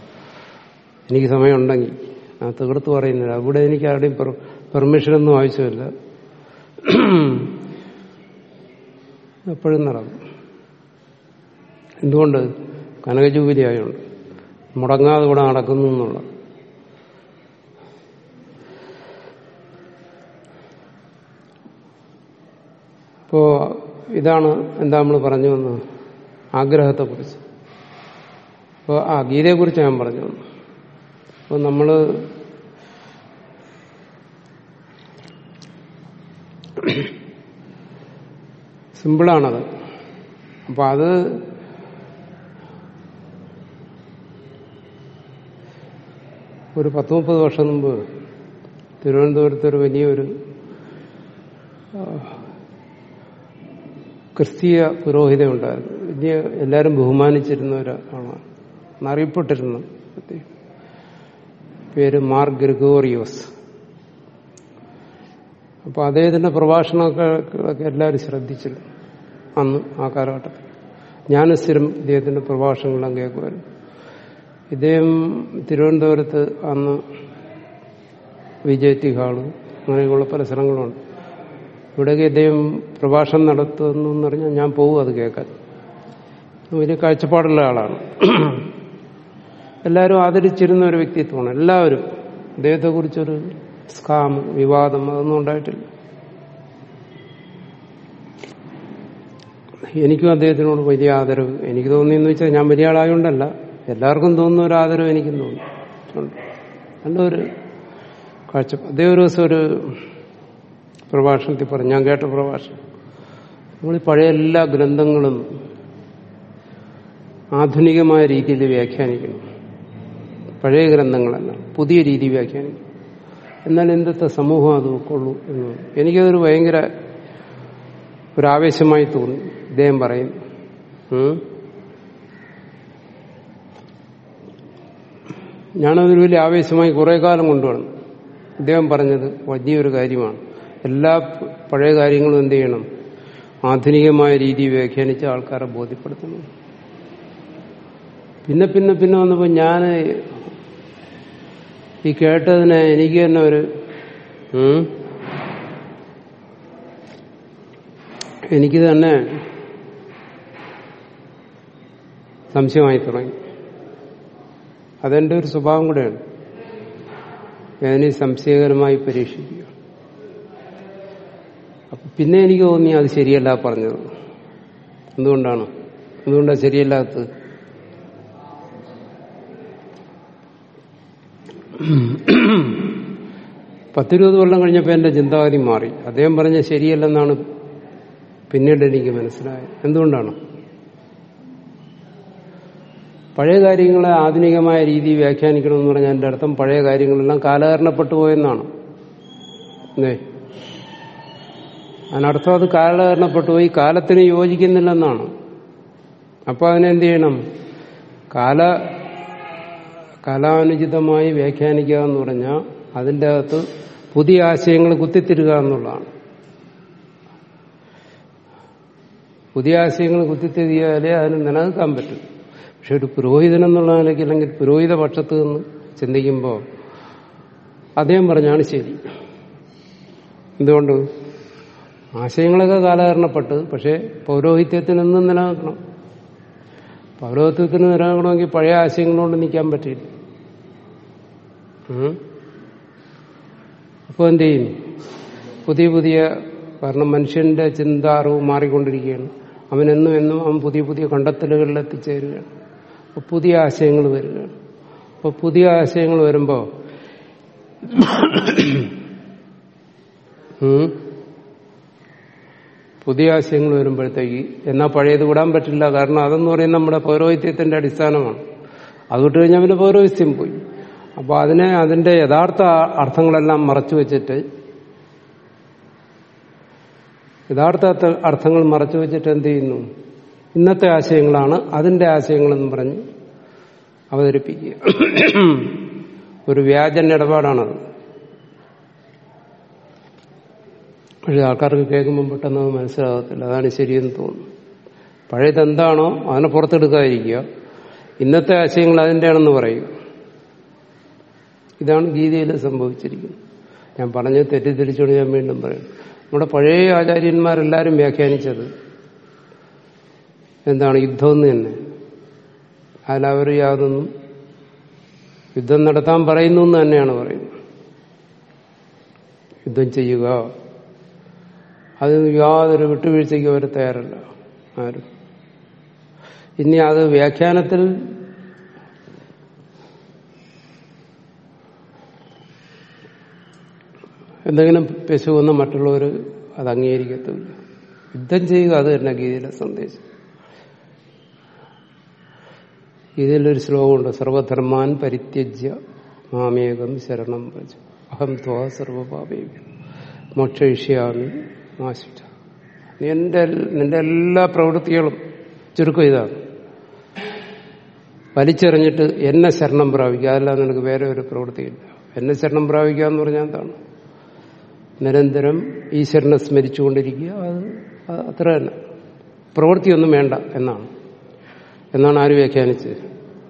എനിക്ക് സമയമുണ്ടെങ്കിൽ ആ തീർത്ത് പറയുന്നില്ല അവിടെ എനിക്ക് ആരുടെയും പെർമിഷനൊന്നും ആവശ്യമില്ല എപ്പോഴും നടക്കും എന്തുകൊണ്ട് കനകജൂബിലി ആയതുകൊണ്ട് മുടങ്ങാതെ ഇവിടെ നടക്കുന്നു എന്നുള്ള ഇപ്പോ ഇതാണ് എന്താ നമ്മൾ പറഞ്ഞു വന്ന് ആഗ്രഹത്തെക്കുറിച്ച് അപ്പോൾ ആ ഗീതയെക്കുറിച്ച് ഞാൻ പറഞ്ഞു വന്നു അപ്പോൾ നമ്മൾ സിമ്പിളാണത് അപ്പം അത് ഒരു പത്ത് മുപ്പത് വർഷം മുമ്പ് തിരുവനന്തപുരത്ത് ഒരു വലിയൊരു ആ, ക്രിസ്തീയ പുരോഹിത ഉണ്ടായിരുന്നു വലിയ എല്ലാവരും ബഹുമാനിച്ചിരുന്ന ഒരാളാണ് എന്നറിയപ്പെട്ടിരുന്നു അദ്ദേഹം. പേര് മാർ ഗ്രിഗോറിയോസ് അപ്പൊ അദ്ദേഹത്തിന്റെ പ്രഭാഷണമൊക്കെ ഒക്കെ എല്ലാവരും ശ്രദ്ധിച്ചിരുന്നു അന്ന് ആ കാലഘട്ടത്തിൽ ഞാൻ സ്ഥിരം ഇദ്ദേഹത്തിന്റെ പ്രഭാഷണങ്ങളെല്ലാം കേൾക്കുമായിരുന്നു ഇദ്ദേഹം തിരുവനന്തപുരത്ത് അന്ന് വിജയ് ടി ഹാള് അങ്ങനെയൊക്കെയുള്ള പല സ്ഥലങ്ങളുണ്ട് ഇവിടെയൊക്കെ ഇദ്ദേഹം പ്രഭാഷണം നടത്തുന്നു എന്ന് പറഞ്ഞാൽ ഞാൻ പോകും അത് കേൾക്കാൻ വലിയ കാഴ്ചപ്പാടുള്ള ആളാണ് എല്ലാവരും ആദരിച്ചിരുന്ന ഒരു വ്യക്തിത്വമാണ് എല്ലാവരും അദ്ദേഹത്തെക്കുറിച്ചൊരു സ്കാം വിവാദം അതൊന്നും ഉണ്ടായിട്ടില്ല എനിക്കും അദ്ദേഹത്തിനോട് വലിയ ആദരവ് എനിക്ക് തോന്നിയെന്ന് വെച്ചാൽ ഞാൻ വലിയ ആളായതുകൊണ്ടല്ല എല്ലാവർക്കും തോന്നുന്ന ഒരു ആദരവ് എനിക്കും തോന്നി ഉണ്ട് നല്ലൊരു കാഴ്ച അദ്ദേഹം ഒരു ദിവസം ഒരു പ്രഭാഷണത്തിൽ പറഞ്ഞു ഞാൻ കേട്ട പ്രഭാഷണം നമ്മൾ ഈ പഴയ എല്ലാ ഗ്രന്ഥങ്ങളും ആധുനികമായ രീതിയിൽ വ്യാഖ്യാനിക്കണം പഴയ ഗ്രന്ഥങ്ങളല്ല പുതിയ രീതി വ്യാഖ്യാനിക്കണം എന്നാൽ എന്തത്തെ സമൂഹം അത് ഉൾക്കൊള്ളൂ എന്ന് പറഞ്ഞു. എനിക്കതൊരു ഭയങ്കര ഒരു ആവേശമായി തോന്നി ഇദ്ദേഹം പറയുന്നു ഉം. ഞാനതൊരു വലിയ ആവേശമായി കുറെ കാലം കൊണ്ടുവന്നു ഇദ്ദേഹം പറഞ്ഞത് വലിയൊരു കാര്യമാണ് എല്ലാ പ- പഴയ കാര്യങ്ങളും എന്ത് ചെയ്യണം ആധുനികമായ രീതി വ്യാഖ്യാനിച്ച് ആൾക്കാരെ ബോധ്യപ്പെടുത്തണം പിന്നെ പിന്നെ പിന്നെ വന്നപ്പോൾ ഞാൻ ഈ കേട്ടതിന് എനിക്ക് തന്നെ ഒരു ഉം, എനിക്ക് തന്നെ സംശയമായി തുടങ്ങി അതെന്റെ ഒരു സ്വഭാവം കൂടെയാണ് അതിനെ സംശയകരമായി പരീക്ഷിക്കുക അപ്പൊ പിന്നെ എനിക്ക് തോന്നി അത് ശരിയല്ല പറഞ്ഞത് എന്തുകൊണ്ടാണ് എന്തുകൊണ്ടാണ് ശരിയല്ലാത്തത് പത്തിരുപത് കൊല്ലം കഴിഞ്ഞപ്പോൾ എന്റെ ചിന്താഗതി മാറി അദ്ദേഹം പറഞ്ഞ ശരിയല്ലെന്നാണ് പിന്നീട് എനിക്ക് മനസ്സിലായത് എന്തുകൊണ്ടാണ് പഴയ കാര്യങ്ങളെ ആധുനികമായ രീതി വ്യാഖ്യാനിക്കണമെന്ന് പറഞ്ഞാൽ എന്റെ അർത്ഥം പഴയ കാര്യങ്ങളെല്ലാം കാലഹരണപ്പെട്ടു പോയെന്നാണ് അല്ലേ അതിനർത്ഥം അത് കാലഹരണപ്പെട്ടു പോയി കാലത്തിന് യോജിക്കുന്നില്ലെന്നാണ് അപ്പൊ അതിനെന്ത് ചെയ്യണം കാല കാലാനുചിതമായി വ്യാഖ്യാനിക്കുക എന്ന് പറഞ്ഞാൽ അതിൻ്റെ അകത്ത് പുതിയ ആശയങ്ങൾ കുത്തിത്തിരുക എന്നുള്ളതാണ് പുതിയ ആശയങ്ങൾ കുത്തിത്തിരിയാലേ അതിന് നിലനിൽക്കാൻ പറ്റും പക്ഷെ ഒരു പുരോഹിതൻ എന്നുള്ള നിലയ്ക്ക് അല്ലെങ്കിൽ പുരോഹിത പക്ഷത്ത് നിന്ന് ചിന്തിക്കുമ്പോൾ അദ്ദേഹം പറഞ്ഞാണ് ശരി എന്തുകൊണ്ട് ആശയങ്ങളൊക്കെ കാലഹരണപ്പെട്ട് പക്ഷെ പൗരോഹിത്യത്തിൽ നിന്നും നിലനിൽക്കണം പൗരോഹിത്യത്തിന് നിലനിൽക്കണമെങ്കിൽ പഴയ ആശയങ്ങളോട് നിൽക്കാൻ പറ്റില്ല ഉം. അപ്പോൾ എന്ത് ചെയ്യും പുതിയ പുതിയ കാരണം മനുഷ്യന്റെ ചിന്ത അറിവ് മാറിക്കൊണ്ടിരിക്കുകയാണ് അവനെന്നും എന്നും അവൻ പുതിയ പുതിയ കണ്ടെത്തലുകളിൽ എത്തിച്ചേരുകയാണ് അപ്പോൾ പുതിയ ആശയങ്ങൾ വരികയാണ് അപ്പോൾ പുതിയ ആശയങ്ങൾ വരുമ്പോൾ ഉം. പുതിയ ആശയങ്ങൾ വരുമ്പോഴത്തേക്ക് എന്നാൽ പഴയത് വിടാൻ പറ്റില്ല കാരണം അതെന്ന് പറയുന്നത് നമ്മുടെ പൗരോഹിത്യത്തിന്റെ അടിസ്ഥാനമാണ് അത് വിട്ട് കഴിഞ്ഞാൽ പിന്നെ പൗരോഹിത്യം പോയി അപ്പോൾ അതിനെ അതിന്റെ യഥാർത്ഥ അർത്ഥങ്ങളെല്ലാം മറച്ചു വെച്ചിട്ട് യഥാർത്ഥ അർത്ഥ- അർത്ഥങ്ങൾ മറച്ചു വെച്ചിട്ട് എന്ത് ചെയ്യുന്നു ഇന്നത്തെ ആശയങ്ങളാണ് അതിന്റെ ആശയങ്ങളെന്ന് പറഞ്ഞ് അവതരിപ്പിക്കുക ഒരു വ്യാജൻ ഇടപാടാണത് പക്ഷെ ആൾക്കാർക്ക് കേൾക്കുമ്പോൾ പെട്ടെന്ന് അത് മനസ്സിലാകത്തില്ല അതാണ് ശരിയെന്ന് തോന്നുന്നു പഴയത് എന്താണോ അതിനെ പുറത്തെടുക്കാതിരിക്കുക ഇന്നത്തെ ആശയങ്ങൾ അതിൻ്റെയാണെന്ന് പറയും ഇതാണ് ഗീതയിൽ സംഭവിച്ചിരിക്കുന്നത് ഞാൻ പറഞ്ഞത് തെറ്റിദ്ധരിച്ചോട് ഞാൻ വീണ്ടും പറയും നമ്മുടെ പഴയ ആചാര്യന്മാരെല്ലാവരും വ്യാഖ്യാനിച്ചത് എന്താണ് യുദ്ധം എന്ന് തന്നെ അതിലവർ യാതൊന്നും യുദ്ധം നടത്താൻ പറയുന്നു എന്ന് തന്നെയാണ് പറയുന്നത് യുദ്ധം ചെയ്യുക അത് യാതൊരു വിട്ടുവീഴ്ചയ്ക്ക് അവർ തയ്യാറല്ല ആരും ഇനി അത് വ്യാഖ്യാനത്തിൽ എന്തെങ്കിലും പെശുവെന്ന് മറ്റുള്ളവർ അത് അംഗീകരിക്കത്തില്ല യുദ്ധം ചെയ്യുക അത് തന്നെ ഗീതയിലെ സന്ദേശം ഇതിലൊരു ശ്ലോകമുണ്ട് സർവധർമാൻ പരിത്യജ്യ മാമേകം ശരണം ഭജ അഹം ത്വാ സർവപാപേ മോക്ഷയിഷ്യാമി നാശിച്ച നിന്റെ നിന്റെ എല്ലാ പ്രവൃത്തികളും ചുരുക്കം ഇതാണ് വലിച്ചെറിഞ്ഞിട്ട് എന്നെ ശരണം പ്രാപിക്കുക അതല്ലാതെ നിനക്ക് വേറെ ഒരു പ്രവൃത്തിയില്ല എന്നെ ശരണം പ്രാപിക്കുക എന്ന് പറഞ്ഞാൽ എന്താണ് നിരന്തരം ഈശ്വരനെ സ്മരിച്ചുകൊണ്ടിരിക്കുക അത് അത്ര തന്നെ പ്രവൃത്തിയൊന്നും വേണ്ട എന്നാണ് എന്നാണ് ആര് വ്യാഖ്യാനിച്ചത്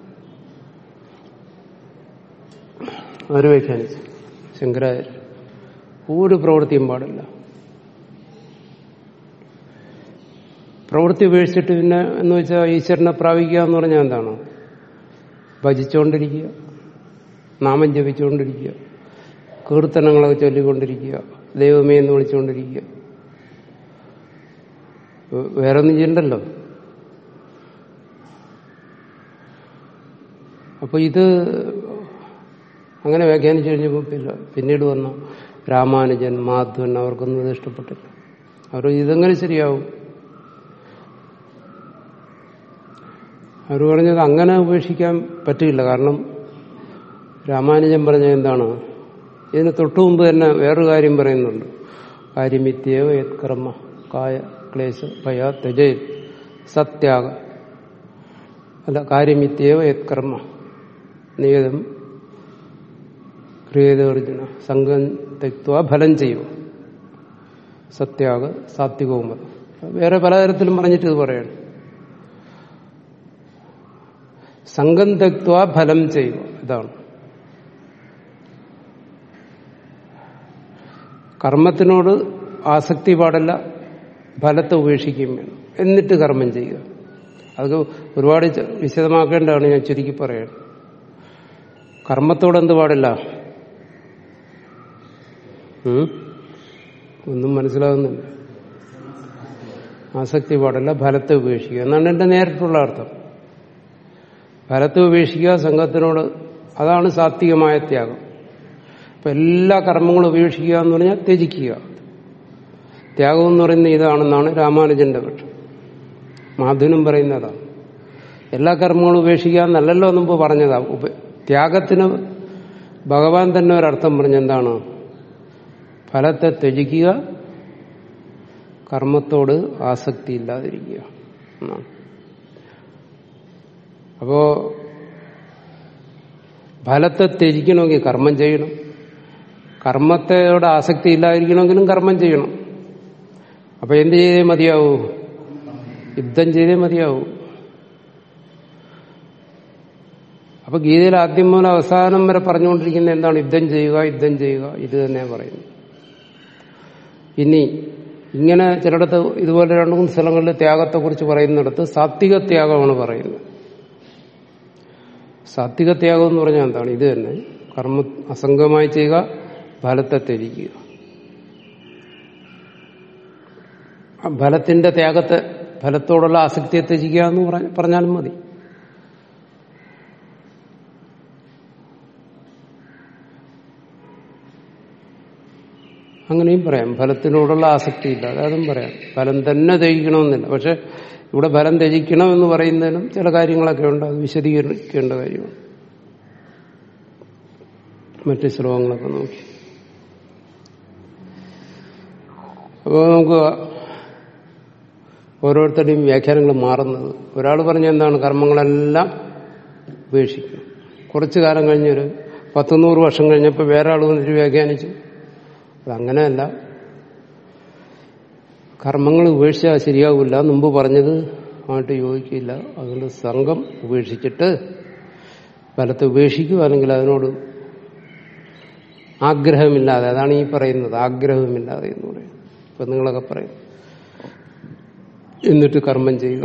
ആര് വ്യാഖ്യാനിച്ചു ശങ്കരാചാര്യ ഒരു പ്രവൃത്തിയും പാടില്ല പ്രവൃത്തി ഉപേക്ഷിച്ചിട്ട് പിന്നെ എന്ന് വെച്ചാൽ ഈശ്വരനെ പ്രാപിക്കുക എന്ന് പറഞ്ഞാൽ എന്താണ് ഭജിച്ചുകൊണ്ടിരിക്കുക നാമം ജപിച്ചുകൊണ്ടിരിക്കുക കീർത്തനങ്ങളൊക്കെ ചൊല്ലിക്കൊണ്ടിരിക്കുക ദൈവമേ എന്ന് വിളിച്ചുകൊണ്ടിരിക്കുക വേറെ ഒന്നും ചെയ്യണ്ടല്ലോ അപ്പൊ ഇത് അങ്ങനെ വ്യാഖ്യാനിച്ചു കഴിഞ്ഞപ്പോൾ പിന്നെ പിന്നീട് വന്ന രാമാനുജൻ മാധവൻ അവർക്കൊന്നും ഇത് ഇഷ്ടപ്പെട്ടില്ല അവർ ഇതെങ്ങനെ ശരിയാവും അവർ പറഞ്ഞത് അങ്ങനെ ഉപേക്ഷിക്കാൻ പറ്റില്ല കാരണം രാമാനുജൻ പറഞ്ഞ എന്താണ് ഇതിന് തൊട്ടു മുമ്പ് തന്നെ വേറൊരു കാര്യം പറയുന്നുണ്ട് കാര്യമിത്യേവ യത്കർമ്മ കായ ക്ലേശ ഭയ തെജയ സത്യാഗ അല്ല കാര്യമിത്യേവ യത്കർമ്മ നിയതം ക്രിയതോർജുന സംഘം തെക്വ ഫലം ചെയ്യും സത്യാഗ സാത്വികവും വേറെ പലതരത്തിലും പറഞ്ഞിട്ട് ഇത് പറയണം സംഘം തെക്വ ഫലം ചെയ്യുക ഇതാണ് കർമ്മത്തിനോട് ആസക്തി പാടില്ല ഫലത്തെ ഉപേക്ഷിക്കുകയും വേണം എന്നിട്ട് കർമ്മം ചെയ്യുക അതൊക്കെ ഒരുപാട് വിശദമാക്കേണ്ടതാണ് ഞാൻ ചുരുക്കി പറയാൻ കർമ്മത്തോട് എന്ത് പാടില്ല ഒന്നും മനസ്സിലാകുന്നില്ല ആസക്തി പാടില്ല ഫലത്തെ ഉപേക്ഷിക്കുക എന്നാണ് എന്റെ നേരിട്ടുള്ള അർത്ഥം ഫലത്തെ ഉപേക്ഷിക്കുക സംഘത്തിനോട് അതാണ് സാത്വികമായ ത്യാഗം അപ്പൊ എല്ലാ കർമ്മങ്ങളും ഉപേക്ഷിക്കുക എന്ന് പറഞ്ഞാൽ ത്യജിക്കുക ത്യാഗം എന്ന് പറയുന്നത് ഇതാണെന്നാണ് രാമാനുജന്റെ പക്ഷം മാധുനും പറയുന്നതാണ് എല്ലാ കർമ്മങ്ങളും ഉപേക്ഷിക്കുക എന്നല്ലല്ലോ മുമ്പ് പറഞ്ഞതാ ത്യാഗത്തിന് ഭഗവാൻ തന്നെ ഒരർത്ഥം പറഞ്ഞെന്താണ് ഫലത്തെ ത്യജിക്കുക കർമ്മത്തോട് ആസക്തി ഇല്ലാതിരിക്കുക എന്നാണ് അപ്പോ ഫലത്തെ ത്യജിക്കണമെങ്കിൽ കർമ്മം ചെയ്യണം കർമ്മത്തോട് ആസക്തി ഇല്ലാതിരിക്കണമെങ്കിലും കർമ്മം ചെയ്യണം അപ്പൊ എന്ത് ചെയ്തേ മതിയാവൂ യുദ്ധം ചെയ്തേ മതിയാവൂ അപ്പൊ ഗീതയിൽ ആദ്യം മുതൽ അവസാനം വരെ പറഞ്ഞുകൊണ്ടിരിക്കുന്നത് എന്താണ് യുദ്ധം ചെയ്യുക യുദ്ധം ചെയ്യുക ഇത് തന്നെ പറയുന്നു ഇനി ഇങ്ങനെ ചിലയിടത്ത് ഇതുപോലെ രണ്ടു മൂന്ന് സ്ഥലങ്ങളിൽ ത്യാഗത്തെക്കുറിച്ച് പറയുന്നിടത്ത് സാത്വിക ത്യാഗമാണ് പറയുന്നത് സാത്വിക ത്യാഗം എന്ന് പറഞ്ഞാൽ എന്താണ് ഇത് തന്നെ കർമ്മ അസംഗമായി ചെയ്യുക ഫലത്തെ ത്യജിക്കുക ഫലത്തിന്റെ ത്യാഗത്തെ ഫലത്തോടുള്ള ആസക്തിയെ ത്യജിക്കുക എന്ന് പറഞ്ഞാലും മതി അങ്ങനെയും പറയാം ഫലത്തിനോടുള്ള ആസക്തി ഇല്ല അതും പറയാം ഫലം തന്നെ ത്യജിക്കണമെന്നില്ല പക്ഷെ ഇവിടെ ഫലം ത്യജിക്കണം എന്ന് പറയുന്നതിനും ചില കാര്യങ്ങളൊക്കെ ഉണ്ട് അത് വിശദീകരിക്കേണ്ട കാര്യമാണ് മറ്റ് ശ്ലോകങ്ങളൊക്കെ നോക്കി അപ്പോൾ നമുക്ക് ഓരോരുത്തരുടെയും വ്യാഖ്യാനങ്ങൾ മാറുന്നത് ഒരാൾ പറഞ്ഞ എന്താണ് കർമ്മങ്ങളെല്ലാം ഉപേക്ഷിക്കും കുറച്ചു കാലം കഴിഞ്ഞൊരു പത്ത് നൂറ് വർഷം കഴിഞ്ഞപ്പോൾ വേറെ ആൾ വന്നിട്ട് വ്യാഖ്യാനിച്ചു അതങ്ങനെയല്ല കർമ്മങ്ങൾ ഉപേക്ഷിച്ചാൽ ശരിയാവില്ല മുമ്പ് പറഞ്ഞത് ആയിട്ട് യോജിക്കില്ല അതുകൊണ്ട് സംഘം ഉപേക്ഷിച്ചിട്ട് ഫലത്തെ ഉപേക്ഷിക്കുക അല്ലെങ്കിൽ അതിനോട് ആഗ്രഹമില്ലാതെ അതാണ് ഈ പറയുന്നത് ആഗ്രഹമില്ലാതെ എന്ന് പറയും ഇപ്പൊ നിങ്ങളൊക്കെ പറയും എന്നിട്ട് കർമ്മം ചെയ്യുക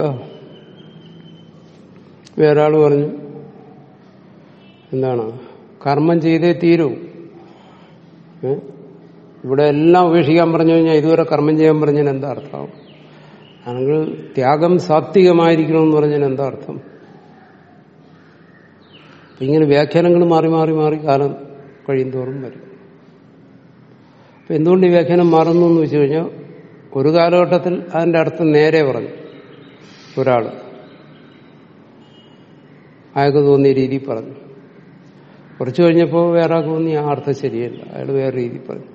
വേറൊരാൾ പറഞ്ഞു എന്താണ് കർമ്മം ചെയ്തേ തീരൂ ഏ? ഇവിടെ എല്ലാം ഉപേക്ഷിക്കാൻ പറഞ്ഞു കഴിഞ്ഞാൽ ഇതുവരെ കർമ്മം ചെയ്യാൻ പറഞ്ഞാൽ എന്താ അർത്ഥം ആണെങ്കിൽ ത്യാഗം സാത്വികമായിരിക്കണമെന്ന് പറഞ്ഞാൽ എന്താ അർത്ഥം അപ്പൊ ഇങ്ങനെ വ്യാഖ്യാനങ്ങൾ മാറി മാറി മാറി കാലം കഴിയുന്തോറും വരും അപ്പൊ എന്തുകൊണ്ട് ഈ വ്യാഖ്യാനം മാറുന്നു എന്ന് വെച്ച് കഴിഞ്ഞാൽ ഒരു കാലഘട്ടത്തിൽ അതിന്റെ അർത്ഥം നേരെ പറഞ്ഞു ഒരാൾ അയാൾക്ക് തോന്നിയ രീതി പറഞ്ഞു കുറച്ചു കഴിഞ്ഞപ്പോൾ വേറെ ആൾക്ക് തോന്നി ആ അർത്ഥം ശരിയല്ല അയാൾ വേറെ രീതി പറഞ്ഞു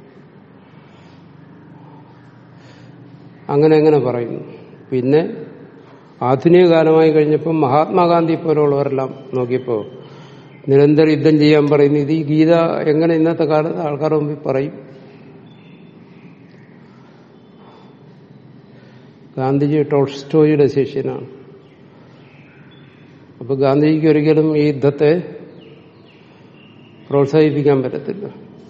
അങ്ങനെ അങ്ങനെ പറയുന്നു പിന്നെ ആധുനിക കാലമായി കഴിഞ്ഞപ്പോൾ മഹാത്മാഗാന്ധി പോലുള്ളവരെല്ലാം നോക്കിയപ്പോൾ നിരന്തരം യുദ്ധം ചെയ്യാൻ പറയുന്നു ഇത് ഈ ഗീത എങ്ങനെ ഇന്നത്തെ കാലത്ത് ആൾക്കാരുടെ മുമ്പിൽ പറയും ഗാന്ധിജി ടോൾസ്റ്റോയുടെ ശിഷ്യനാണ് അപ്പൊ ഗാന്ധിജിക്ക് ഒരിക്കലും ഈ യുദ്ധത്തെ പ്രോത്സാഹിപ്പിക്കാൻ പറ്റത്തില്ല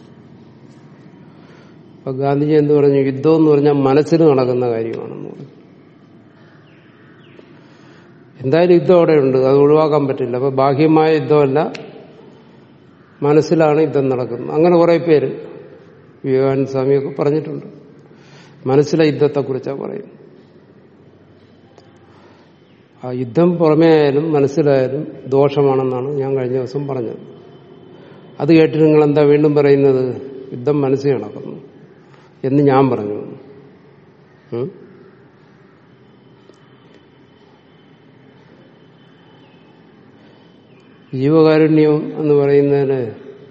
അപ്പൊ ഗാന്ധിജി എന്ത് പറഞ്ഞു യുദ്ധം എന്ന് പറഞ്ഞാൽ മനസ്സിന് നടക്കുന്ന കാര്യമാണെന്ന് പറഞ്ഞു എന്തായാലും യുദ്ധം അവിടെ ഉണ്ട് അത് ഒഴിവാക്കാൻ പറ്റില്ല അപ്പൊ ബാഹ്യമായ യുദ്ധമല്ല മനസ്സിലാണ് യുദ്ധം നടക്കുന്നത് അങ്ങനെ കുറെ പേര് വിവേകാനന്ദ സ്വാമിയൊക്കെ പറഞ്ഞിട്ടുണ്ട് മനസ്സിലെ യുദ്ധത്തെക്കുറിച്ചാണ് പറയുന്നത് ആ യുദ്ധം പുറമേ ആയാലും മനസ്സിലായാലും ദോഷമാണെന്നാണ് ഞാൻ കഴിഞ്ഞ ദിവസം പറഞ്ഞത് അത് കേട്ട് നിങ്ങൾ എന്താ വീണ്ടും പറയുന്നത് യുദ്ധം മനസ്സിൽ നടക്കുന്നു എന്ന് ഞാൻ പറഞ്ഞു ഉം? ജീവകാരുണ്യം എന്ന് പറയുന്നതിന്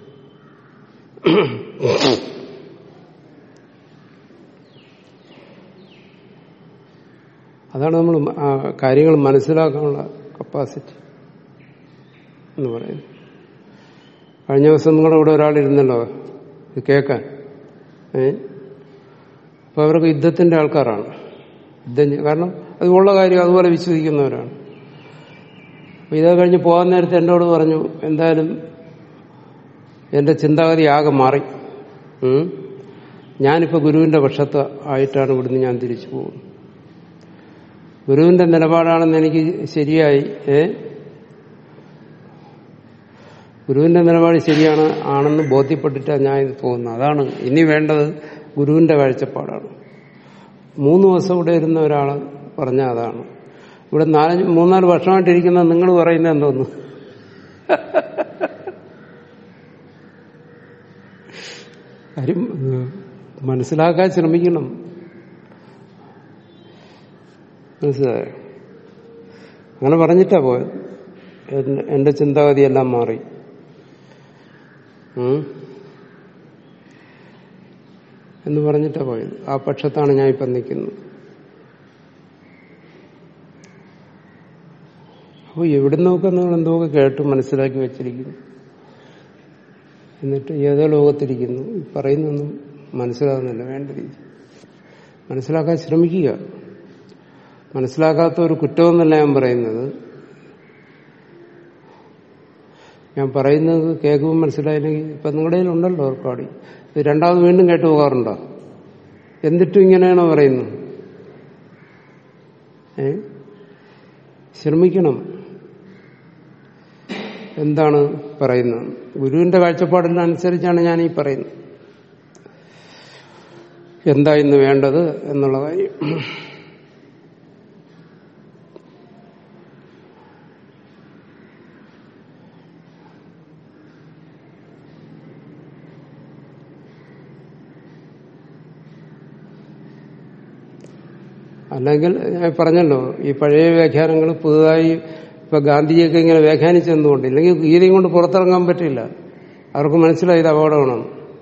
അതാണ് നമ്മൾ കാര്യങ്ങൾ മനസ്സിലാക്കാനുള്ള കപ്പാസിറ്റി എന്ന് പറയുന്നത് കഴിഞ്ഞ ദിവസം നിങ്ങളുടെ കൂടെ ഒരാളിരുന്നല്ലോ ഇത് കേൾക്കാൻ ഏ അപ്പൊ അവർക്ക് യുദ്ധത്തിന്റെ ആൾക്കാരാണ് യുദ്ധം ചെയ്യ- കാരണം അത് ഉള്ള കാര്യം അതുപോലെ വിശ്വസിക്കുന്നവരാണ് അപ്പൊ ഇതേ കഴിഞ്ഞ് പോകാൻ നേരത്തെ എന്നോട് പറഞ്ഞു എന്തായാലും എന്റെ ചിന്താഗതി ആകെ മാറി ഉം. ഞാനിപ്പോ ഗുരുവിന്റെ പക്ഷത്ത് ആയിട്ടാണ് ഇവിടുന്ന് ഞാൻ തിരിച്ചു പോകുന്നത് ഗുരുവിന്റെ നിലപാടാണെന്ന് എനിക്ക് ശരിയായി ഏ ഗുരുവിന്റെ നിലപാട് ശരിയാണ് ആണെന്ന് ബോധ്യപ്പെട്ടിട്ടാണ് ഞാൻ ഇത് പോകുന്നത് അതാണ് ഇനി വേണ്ടത് ഗുരുവിന്റെ കാഴ്ചപ്പാടാണ് മൂന്ന് ദിവസം ഇവിടെ ഇരുന്ന ഒരാൾ പറഞ്ഞ അതാണ് ഇവിടെ നാലഞ്ച് മൂന്നാല് വർഷമായിട്ടിരിക്കുന്ന നിങ്ങൾ പറയുന്നത് എന്തോന്നു കാര്യം ഏഹ്, മനസ്സിലാക്കാൻ ശ്രമിക്കണം മനസ്സിലായോ അങ്ങനെ പറഞ്ഞിട്ടാ പോയത് എന്റെ- എന്റെ ചിന്താഗതിയെല്ലാം മാറി ഉം. എന്ന് പറഞ്ഞിട്ടാ പോയത് ആ പക്ഷത്താണ് ഞാൻ ഇപ്പം നിൽക്കുന്നത് അപ്പോൾ എവിടുന്നൊക്കെ നിങ്ങൾ എന്തൊക്കെ കേട്ട് മനസ്സിലാക്കി വെച്ചിരിക്കുന്നു എന്നിട്ട് ഏതോ ലോകത്തിരിക്കുന്നു ഈ പറയുന്നൊന്നും മനസ്സിലാകുന്നില്ല വേണ്ട രീതി മനസ്സിലാക്കാൻ ശ്രമിക്കുക മനസ്സിലാക്കാത്ത ഒരു കുറ്റമെന്നല്ല ഞാൻ പറയുന്നത് ഞാൻ പറയുന്നത് കേൾക്കുമ്പോൾ മനസ്സിലായില്ലെങ്കിൽ ഇപ്പൊ നിങ്ങളുടെ കയ്യിലുണ്ടല്ലോ റെക്കോർഡി ഇത് രണ്ടാമത് വീണ്ടും കേട്ടു പോകാറുണ്ടോ എന്നിട്ടും ഇങ്ങനെയാണോ പറയുന്നത് ഏ ശ്രമിക്കണം എന്താണ് പറയുന്നത് ഗുരുവിന്റെ കാഴ്ചപ്പാടിന് അനുസരിച്ചാണ് ഞാൻ ഈ പറയുന്നത് എന്താ ഇന്ന് വേണ്ടത് എന്നുള്ള കാര്യം അല്ലെങ്കിൽ ഞാൻ പറഞ്ഞല്ലോ ഈ പഴയ വ്യാഖ്യാനങ്ങൾ പുതുതായി ഇപ്പൊ ഗാന്ധിജിയൊക്കെ ഇങ്ങനെ വ്യാഖ്യാനിച്ചെന്നുകൊണ്ട് ഇല്ലെങ്കിൽ ഗീതയും കൊണ്ട് പുറത്തിറങ്ങാൻ പറ്റില്ല അവർക്ക് മനസ്സിലായി ഇത് അപകടമാണെന്ന്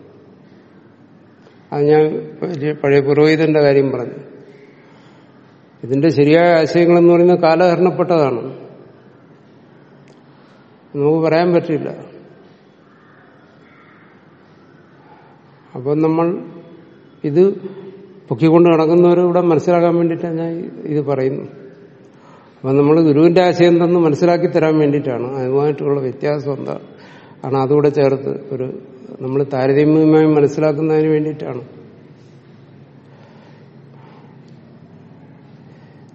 അത് ഞാൻ പഴയ- പഴയ പുരോഹിതന്റെ കാര്യം പറഞ്ഞു ഇതിന്റെ ശരിയായ ആശയങ്ങളെന്ന് പറയുന്നത് കാലഹരണപ്പെട്ടതാണ് നമുക്ക് പറയാൻ പറ്റില്ല അപ്പം നമ്മൾ ഇത് പൊക്കിക്കൊണ്ട് നടക്കുന്നവരിവിടെ മനസ്സിലാക്കാൻ വേണ്ടിയിട്ടാണ് ഞാൻ ഇത് പറയുന്നു അപ്പം നമ്മൾ ഗുരുവിന്റെ ആശയം എന്തെന്ന് മനസ്സിലാക്കി തരാൻ വേണ്ടിയിട്ടാണ് അതുമായിട്ടുള്ള വ്യത്യാസം എന്താ ആണ് അതുകൂടെ ചേർത്ത് ഒരു നമ്മൾ താരതമ്യമായി മനസ്സിലാക്കുന്നതിന് വേണ്ടിയിട്ടാണ്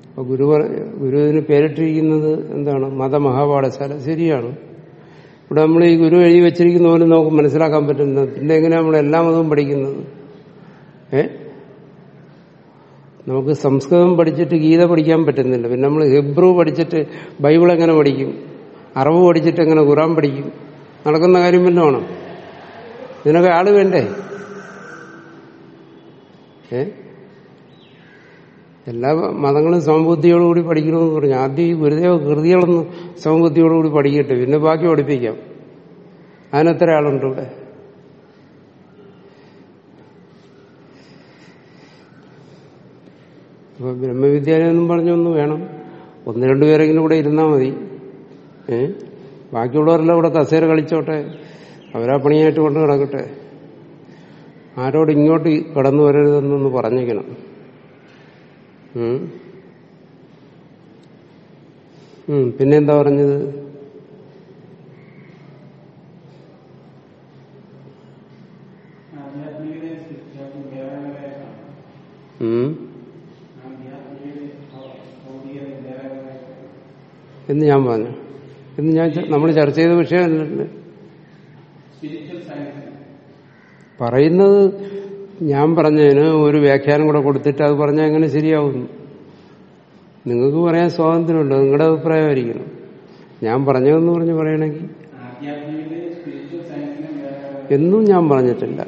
അപ്പൊ ഗുരു പറ- ഗുരുവിന് പേരിട്ടിരിക്കുന്നത് എന്താണ് മതമഹാപാഠശാല ശരിയാണ് ഇവിടെ നമ്മൾ ഈ ഗുരു എഴുതി വെച്ചിരിക്കുന്ന പോലും നമുക്ക് മനസ്സിലാക്കാൻ പറ്റുന്നത് പിന്നെ എങ്ങനെയാണ് നമ്മൾ എല്ലാ മതവും പഠിക്കുന്നത് ഏ നമുക്ക് സംസ്കൃതം പഠിച്ചിട്ട് ഗീത പഠിക്കാൻ പറ്റുന്നില്ല പിന്നെ നമ്മൾ ഹെബ്രു പഠിച്ചിട്ട് ബൈബിൾ എങ്ങനെ പഠിക്കും അറബ് പഠിച്ചിട്ട് എങ്ങനെ ഖുറാൻ പഠിക്കും നടക്കുന്ന കാര്യം വല്ലതുമാണ് ഇതിനൊക്കെ ആള് വേണ്ടേ ഏ എല്ലാ മതങ്ങളും സമബുദ്ധിയോടുകൂടി പഠിക്കണമെന്ന് പറഞ്ഞു ആദ്യം ഈ ഗുരുദേവ കൃതികളൊന്നും സമബുദ്ധിയോടുകൂടി പഠിക്കട്ടെ പിന്നെ ബാക്കി പഠിപ്പിക്കാം അതിനെത്ര ആളുണ്ട് ഇവിടെ അപ്പൊ ബ്രഹ്മവിദ്യാലയം എന്നും പറഞ്ഞൊന്ന് വേണം ഒന്ന് രണ്ടുപേരെങ്കിലും ഇവിടെ ഇരുന്നാൽ മതി ഏ ബാക്കിയുള്ളവരെല്ലാം ഇവിടെ കസേര കളിച്ചോട്ടെ അവരാ പണിയായിട്ട് കൊണ്ട് കിടക്കട്ടെ ആരോട് ഇങ്ങോട്ട് കടന്നു വരരുതെന്നൊന്ന് പറഞ്ഞേക്കണം ഉം. ഉം, പിന്നെന്താ പറഞ്ഞത് ഉം. എന്ന് ഞാൻ പറഞ്ഞു എന്ന് ഞാൻ നമ്മൾ ചർച്ച ചെയ്ത വിഷയമല്ലേ പറയുന്നത് ഞാൻ പറഞ്ഞതിന് ഒരു വ്യാഖ്യാനം കൂടെ കൊടുത്തിട്ട് അത് പറഞ്ഞാൽ എങ്ങനെ ശരിയാവുന്നു നിങ്ങൾക്ക് പറയാൻ സ്വാതന്ത്ര്യമുണ്ട് നിങ്ങളുടെ അഭിപ്രായമായിരിക്കണം ഞാൻ പറഞ്ഞതെന്ന് പറഞ്ഞ് പറയണമെങ്കിൽ എന്നും ഞാൻ പറഞ്ഞിട്ടില്ല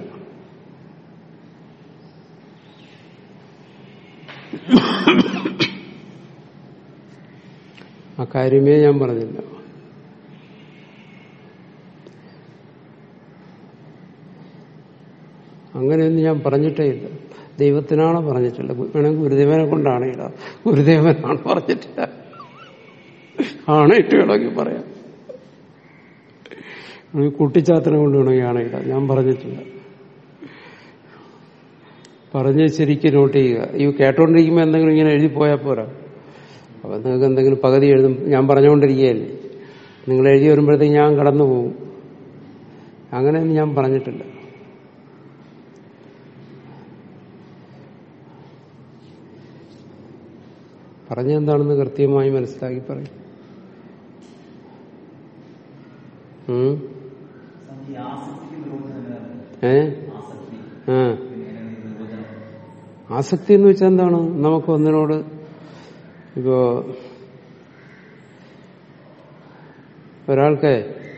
ആ കാര്യമേ ഞാൻ പറഞ്ഞില്ല അങ്ങനെയൊന്നും ഞാൻ പറഞ്ഞിട്ടേ ഇല്ല ദൈവത്തിനാണ് പറഞ്ഞിട്ടില്ല വേണമെങ്കിൽ ഗുരുദേവനെ കൊണ്ടാണ് ഇട ഗുരുദേവനാണ് പറഞ്ഞിട്ടില്ല ആണയിട്ട് വേണമെങ്കിൽ പറയാം വേണമെങ്കിൽ കുട്ടിച്ചാത്തനെ കൊണ്ട് വേണമെങ്കിൽ ആണയിട ഞാൻ പറഞ്ഞിട്ടില്ല പറഞ്ഞ് ശരിക്കും നോട്ട് ചെയ്യുക ഈ കേട്ടോണ്ടിരിക്കുമ്പോൾ എന്തെങ്കിലും ഇങ്ങനെ എഴുതി പോയാൽ പോരാ അപ്പൊ നിങ്ങൾക്ക് എന്തെങ്കിലും പകുതി എഴുതും ഞാൻ പറഞ്ഞുകൊണ്ടിരിക്കുകയല്ലേ നിങ്ങൾ എഴുതി വരുമ്പോഴത്തേക്ക് ഞാൻ കടന്നു പോകും അങ്ങനെയൊന്നും ഞാൻ പറഞ്ഞിട്ടില്ല പറഞ്ഞെന്താണെന്ന് കൃത്യമായി മനസ്സിലാക്കി പറയും ഉം? ഈ ആസക്തിക്ക് നിർവചനം എന്താണ്? ഏ ആസക്തി ആ പിന്നെ അതിന്റെ നിർവചനം ആസക്തി എന്ന് വെച്ചാൽ എന്താണ് നമുക്ക് ഒന്നിനോട് ഇപ്പോ ഒരാൾക്ക്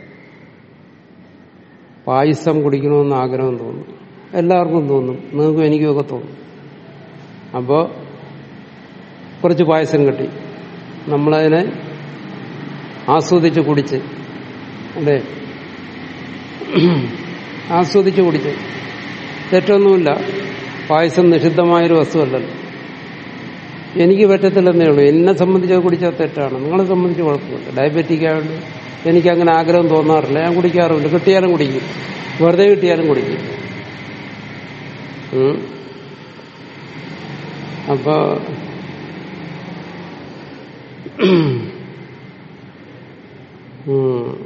പായസം കുടിക്കണമെന്ന് ആഗ്രഹം തോന്നും എല്ലാവർക്കും തോന്നും നിങ്ങൾക്കും എനിക്കുമൊക്കെ തോന്നും അപ്പോ കുറച്ച് പായസം കിട്ടി നമ്മളതിനെ ആസ്വദിച്ച് കുടിച്ച് അല്ലേ ആസ്വദിച്ച് കുടിച്ച് തെറ്റൊന്നുമില്ല പായസം നിഷിദ്ധമായൊരു വസ്തുവല്ലല്ലോ എനിക്ക് പറ്റത്തില്ലെന്നേ ഉള്ളൂ എന്നെ സംബന്ധിച്ച് അത് കുടിച്ചാൽ തെറ്റാണ് നിങ്ങളെ സംബന്ധിച്ച് കുഴപ്പമില്ല ഡയബറ്റിക് ആയതുകൊണ്ട് എനിക്ക് അങ്ങനെ ആഗ്രഹം തോന്നാറില്ല ഞാൻ കുടിക്കാറുമില്ല കിട്ടിയാലും കുടിക്കും വെറുതെ കിട്ടിയാലും കുടിക്കും ഉം. അപ്പൊ ഉം.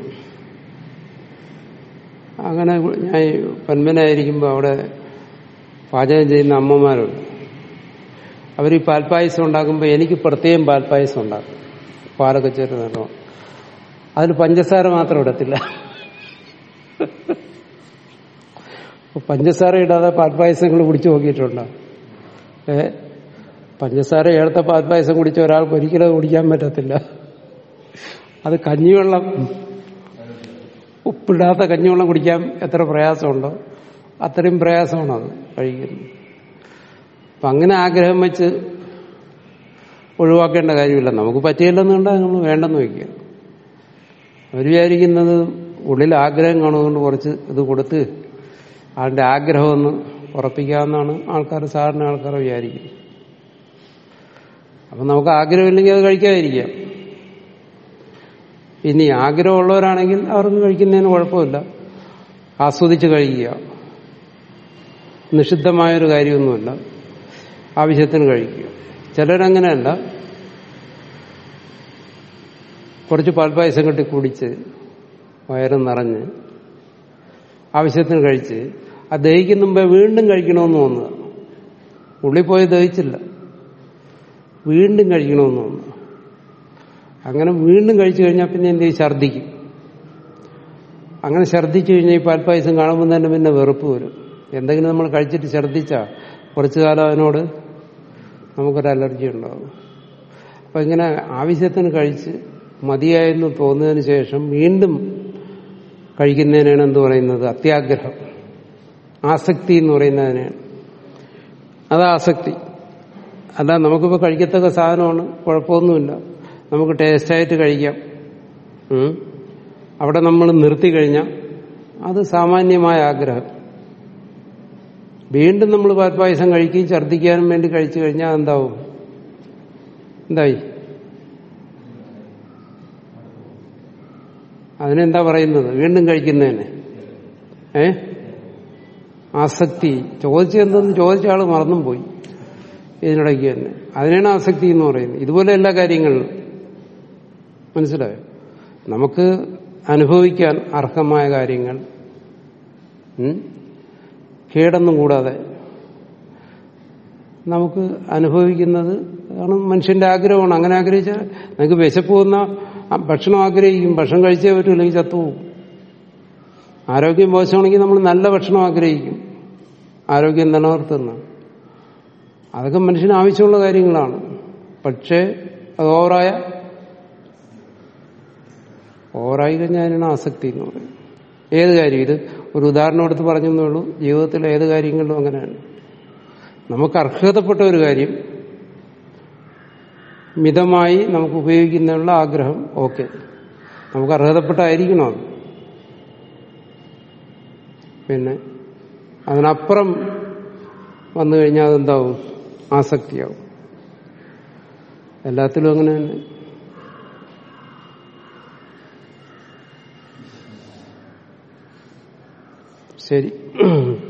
അങ്ങനെ ഞാൻ പന്മനായിരിക്കുമ്പോൾ അവിടെ പാചകം ചെയ്യുന്ന അമ്മമാരുണ്ട് അവർ ഈ പാൽപ്പായസം ഉണ്ടാക്കുമ്പോൾ എനിക്ക് പ്രത്യേകം പാൽപ്പായസം ഉണ്ടാക്കും പാലൊക്കെ ചേർത്ത് നല്ലോ അതിൽ പഞ്ചസാര മാത്രം ഇടത്തില്ല അപ്പൊ പഞ്ചസാര ഇടാതെ പാൽപ്പായസങ്ങൾ കുടിച്ചു നോക്കിയിട്ടുണ്ടോ ഏ പഞ്ചസാര ചേർത്ത പാൽപ്പായസം കുടിച്ച ഒരാൾക്ക് ഒരിക്കലും അത് കുടിക്കാൻ പറ്റത്തില്ല അത് കഞ്ഞിവെള്ളം ഉപ്പിടാത്ത കഞ്ഞിവെള്ളം കുടിക്കാൻ എത്ര പ്രയാസമുണ്ടോ അത്രയും പ്രയാസമാണ് അത് കഴിക്കുന്നത് അപ്പൊ അങ്ങനെ ആഗ്രഹം വെച്ച് ഒഴിവാക്കേണ്ട കാര്യമില്ല നമുക്ക് പറ്റിയില്ലെന്നുണ്ടാ നമ്മൾ വേണ്ടെന്ന് വയ്ക്കുക അവർ വിചാരിക്കുന്നത് ഉള്ളിൽ ആഗ്രഹം കാണുന്നതുകൊണ്ട് കുറച്ച് ഇത് കൊടുത്ത് ആളുടെ ആഗ്രഹം ഒന്ന് ഉറപ്പിക്കാമെന്നാണ് ആൾക്കാർ സാധാരണ ആൾക്കാർ വിചാരിക്കുന്നത് അപ്പൊ നമുക്ക് ആഗ്രഹമില്ലെങ്കിൽ അത് കഴിക്കാതിരിക്കാം ഇനി ആഗ്രഹമുള്ളവരാണെങ്കിൽ അവർക്ക് കഴിക്കുന്നതിന് കുഴപ്പമില്ല ആസ്വദിച്ച് കഴിക്കുക നിഷിദ്ധമായൊരു കാര്യമൊന്നുമല്ല ആവശ്യത്തിന് കഴിക്കുക ചിലരങ്ങനെയല്ല കുറച്ച് പാൽപ്പായസം കെട്ടി കുടിച്ച് വയറ് നിറഞ്ഞ് ആവശ്യത്തിന് കഴിച്ച് ആ ദഹിക്കുന്ന മുമ്പേ വീണ്ടും കഴിക്കണമെന്ന് തോന്നുക ഉള്ളിൽ പോയി ദഹിച്ചില്ല വീണ്ടും കഴിക്കണമെന്ന് തോന്നുന്നു അങ്ങനെ വീണ്ടും കഴിച്ചു കഴിഞ്ഞാൽ പിന്നെ എന്ത് ചെയ്യും ഛർദ്ദിക്കും അങ്ങനെ ഛർദ്ദിച്ചു കഴിഞ്ഞാൽ ഈ പാൽപ്പായസം കാണുമ്പോൾ തന്നെ പിന്നെ വെറുപ്പ് വരും എന്തെങ്കിലും നമ്മൾ കഴിച്ചിട്ട് ഛർദ്ദിച്ചാൽ കുറച്ചു കാലം അതിനോട് നമുക്കൊരു അലർജി ഉണ്ടാകും അപ്പം ഇങ്ങനെ ആവശ്യത്തിന് കഴിച്ച് മതിയായെന്ന് തോന്നിയതിന് ശേഷം വീണ്ടും കഴിക്കുന്നതിനാണ് എന്ത് പറയുന്നത് അത്യാഗ്രഹം ആസക്തി എന്ന് പറയുന്നതിനാണ് അത് ആസക്തി അല്ല നമുക്കിപ്പോൾ കഴിക്കത്തക്ക സാധനമാണ് കുഴപ്പമൊന്നുമില്ല നമുക്ക് ടേസ്റ്റായിട്ട് കഴിക്കാം ഉം. അവിടെ നമ്മൾ നിർത്തി കഴിഞ്ഞാൽ അത് സാമാന്യമായ ആഗ്രഹം വീണ്ടും നമ്മൾ പാൽപ്പായസം കഴിക്കുകയും ഛർദ്ദിക്കാനും വേണ്ടി കഴിച്ചു കഴിഞ്ഞാൽ എന്താവും എന്തായി അതിനെന്താ പറയുന്നത് വീണ്ടും കഴിക്കുന്നതിന് ഏ ആസക്തി ചോദിച്ചെന്തെന്ന് ചോദിച്ച ആള് മറന്നും പോയി ഇതിനിടയ്ക്ക് തന്നെ അതിനാണ് ആസക്തി എന്ന് പറയുന്നത് ഇതുപോലെ എല്ലാ കാര്യങ്ങളിലും മനസ്സിലായോ നമുക്ക് അനുഭവിക്കാൻ അർഹമായ കാര്യങ്ങൾ ഉം, കേടൊന്നും കൂടാതെ നമുക്ക് അനുഭവിക്കുന്നത് ആണ് മനുഷ്യന്റെ ആഗ്രഹമാണ് അങ്ങനെ ആഗ്രഹിച്ചാൽ നമുക്ക് വിശപ്പ് വന്ന ഭക്ഷണം ആഗ്രഹിക്കും ഭക്ഷണം കഴിച്ചേ പറ്റൂ അല്ലെങ്കിൽ ചത്തുപോകും ആരോഗ്യം മോശമാണെങ്കിൽ നമ്മൾ നല്ല ഭക്ഷണം ആഗ്രഹിക്കും ആരോഗ്യം നിലനിർത്തുന്ന അതൊക്കെ മനുഷ്യന് ആവശ്യമുള്ള കാര്യങ്ങളാണ് പക്ഷേ അത് ഓവറായ ഓവറായി കഴിഞ്ഞാൽ അതിനാണ് ആസക്തി എന്ന് പറയും ഏത് കാര്യം ഇത് ഒരു ഉദാഹരണം എടുത്ത് പറഞ്ഞതേ ഉള്ളൂ ജീവിതത്തിലെ ഏത് കാര്യങ്ങളിലും അങ്ങനെയാണ് നമുക്ക് അർഹതപ്പെട്ട ഒരു കാര്യം മിതമായി നമുക്ക് ഉപയോഗിക്കുന്നതിനുള്ള ആഗ്രഹം ഓക്കെ നമുക്ക് അർഹതപ്പെട്ടായിരിക്കണം അത് പിന്നെ അതിനപ്പുറം വന്നു കഴിഞ്ഞാൽ അതെന്താവും ആസക്തിയാവും എല്ലാത്തിലും അങ്ങനെ തന്നെ ശരി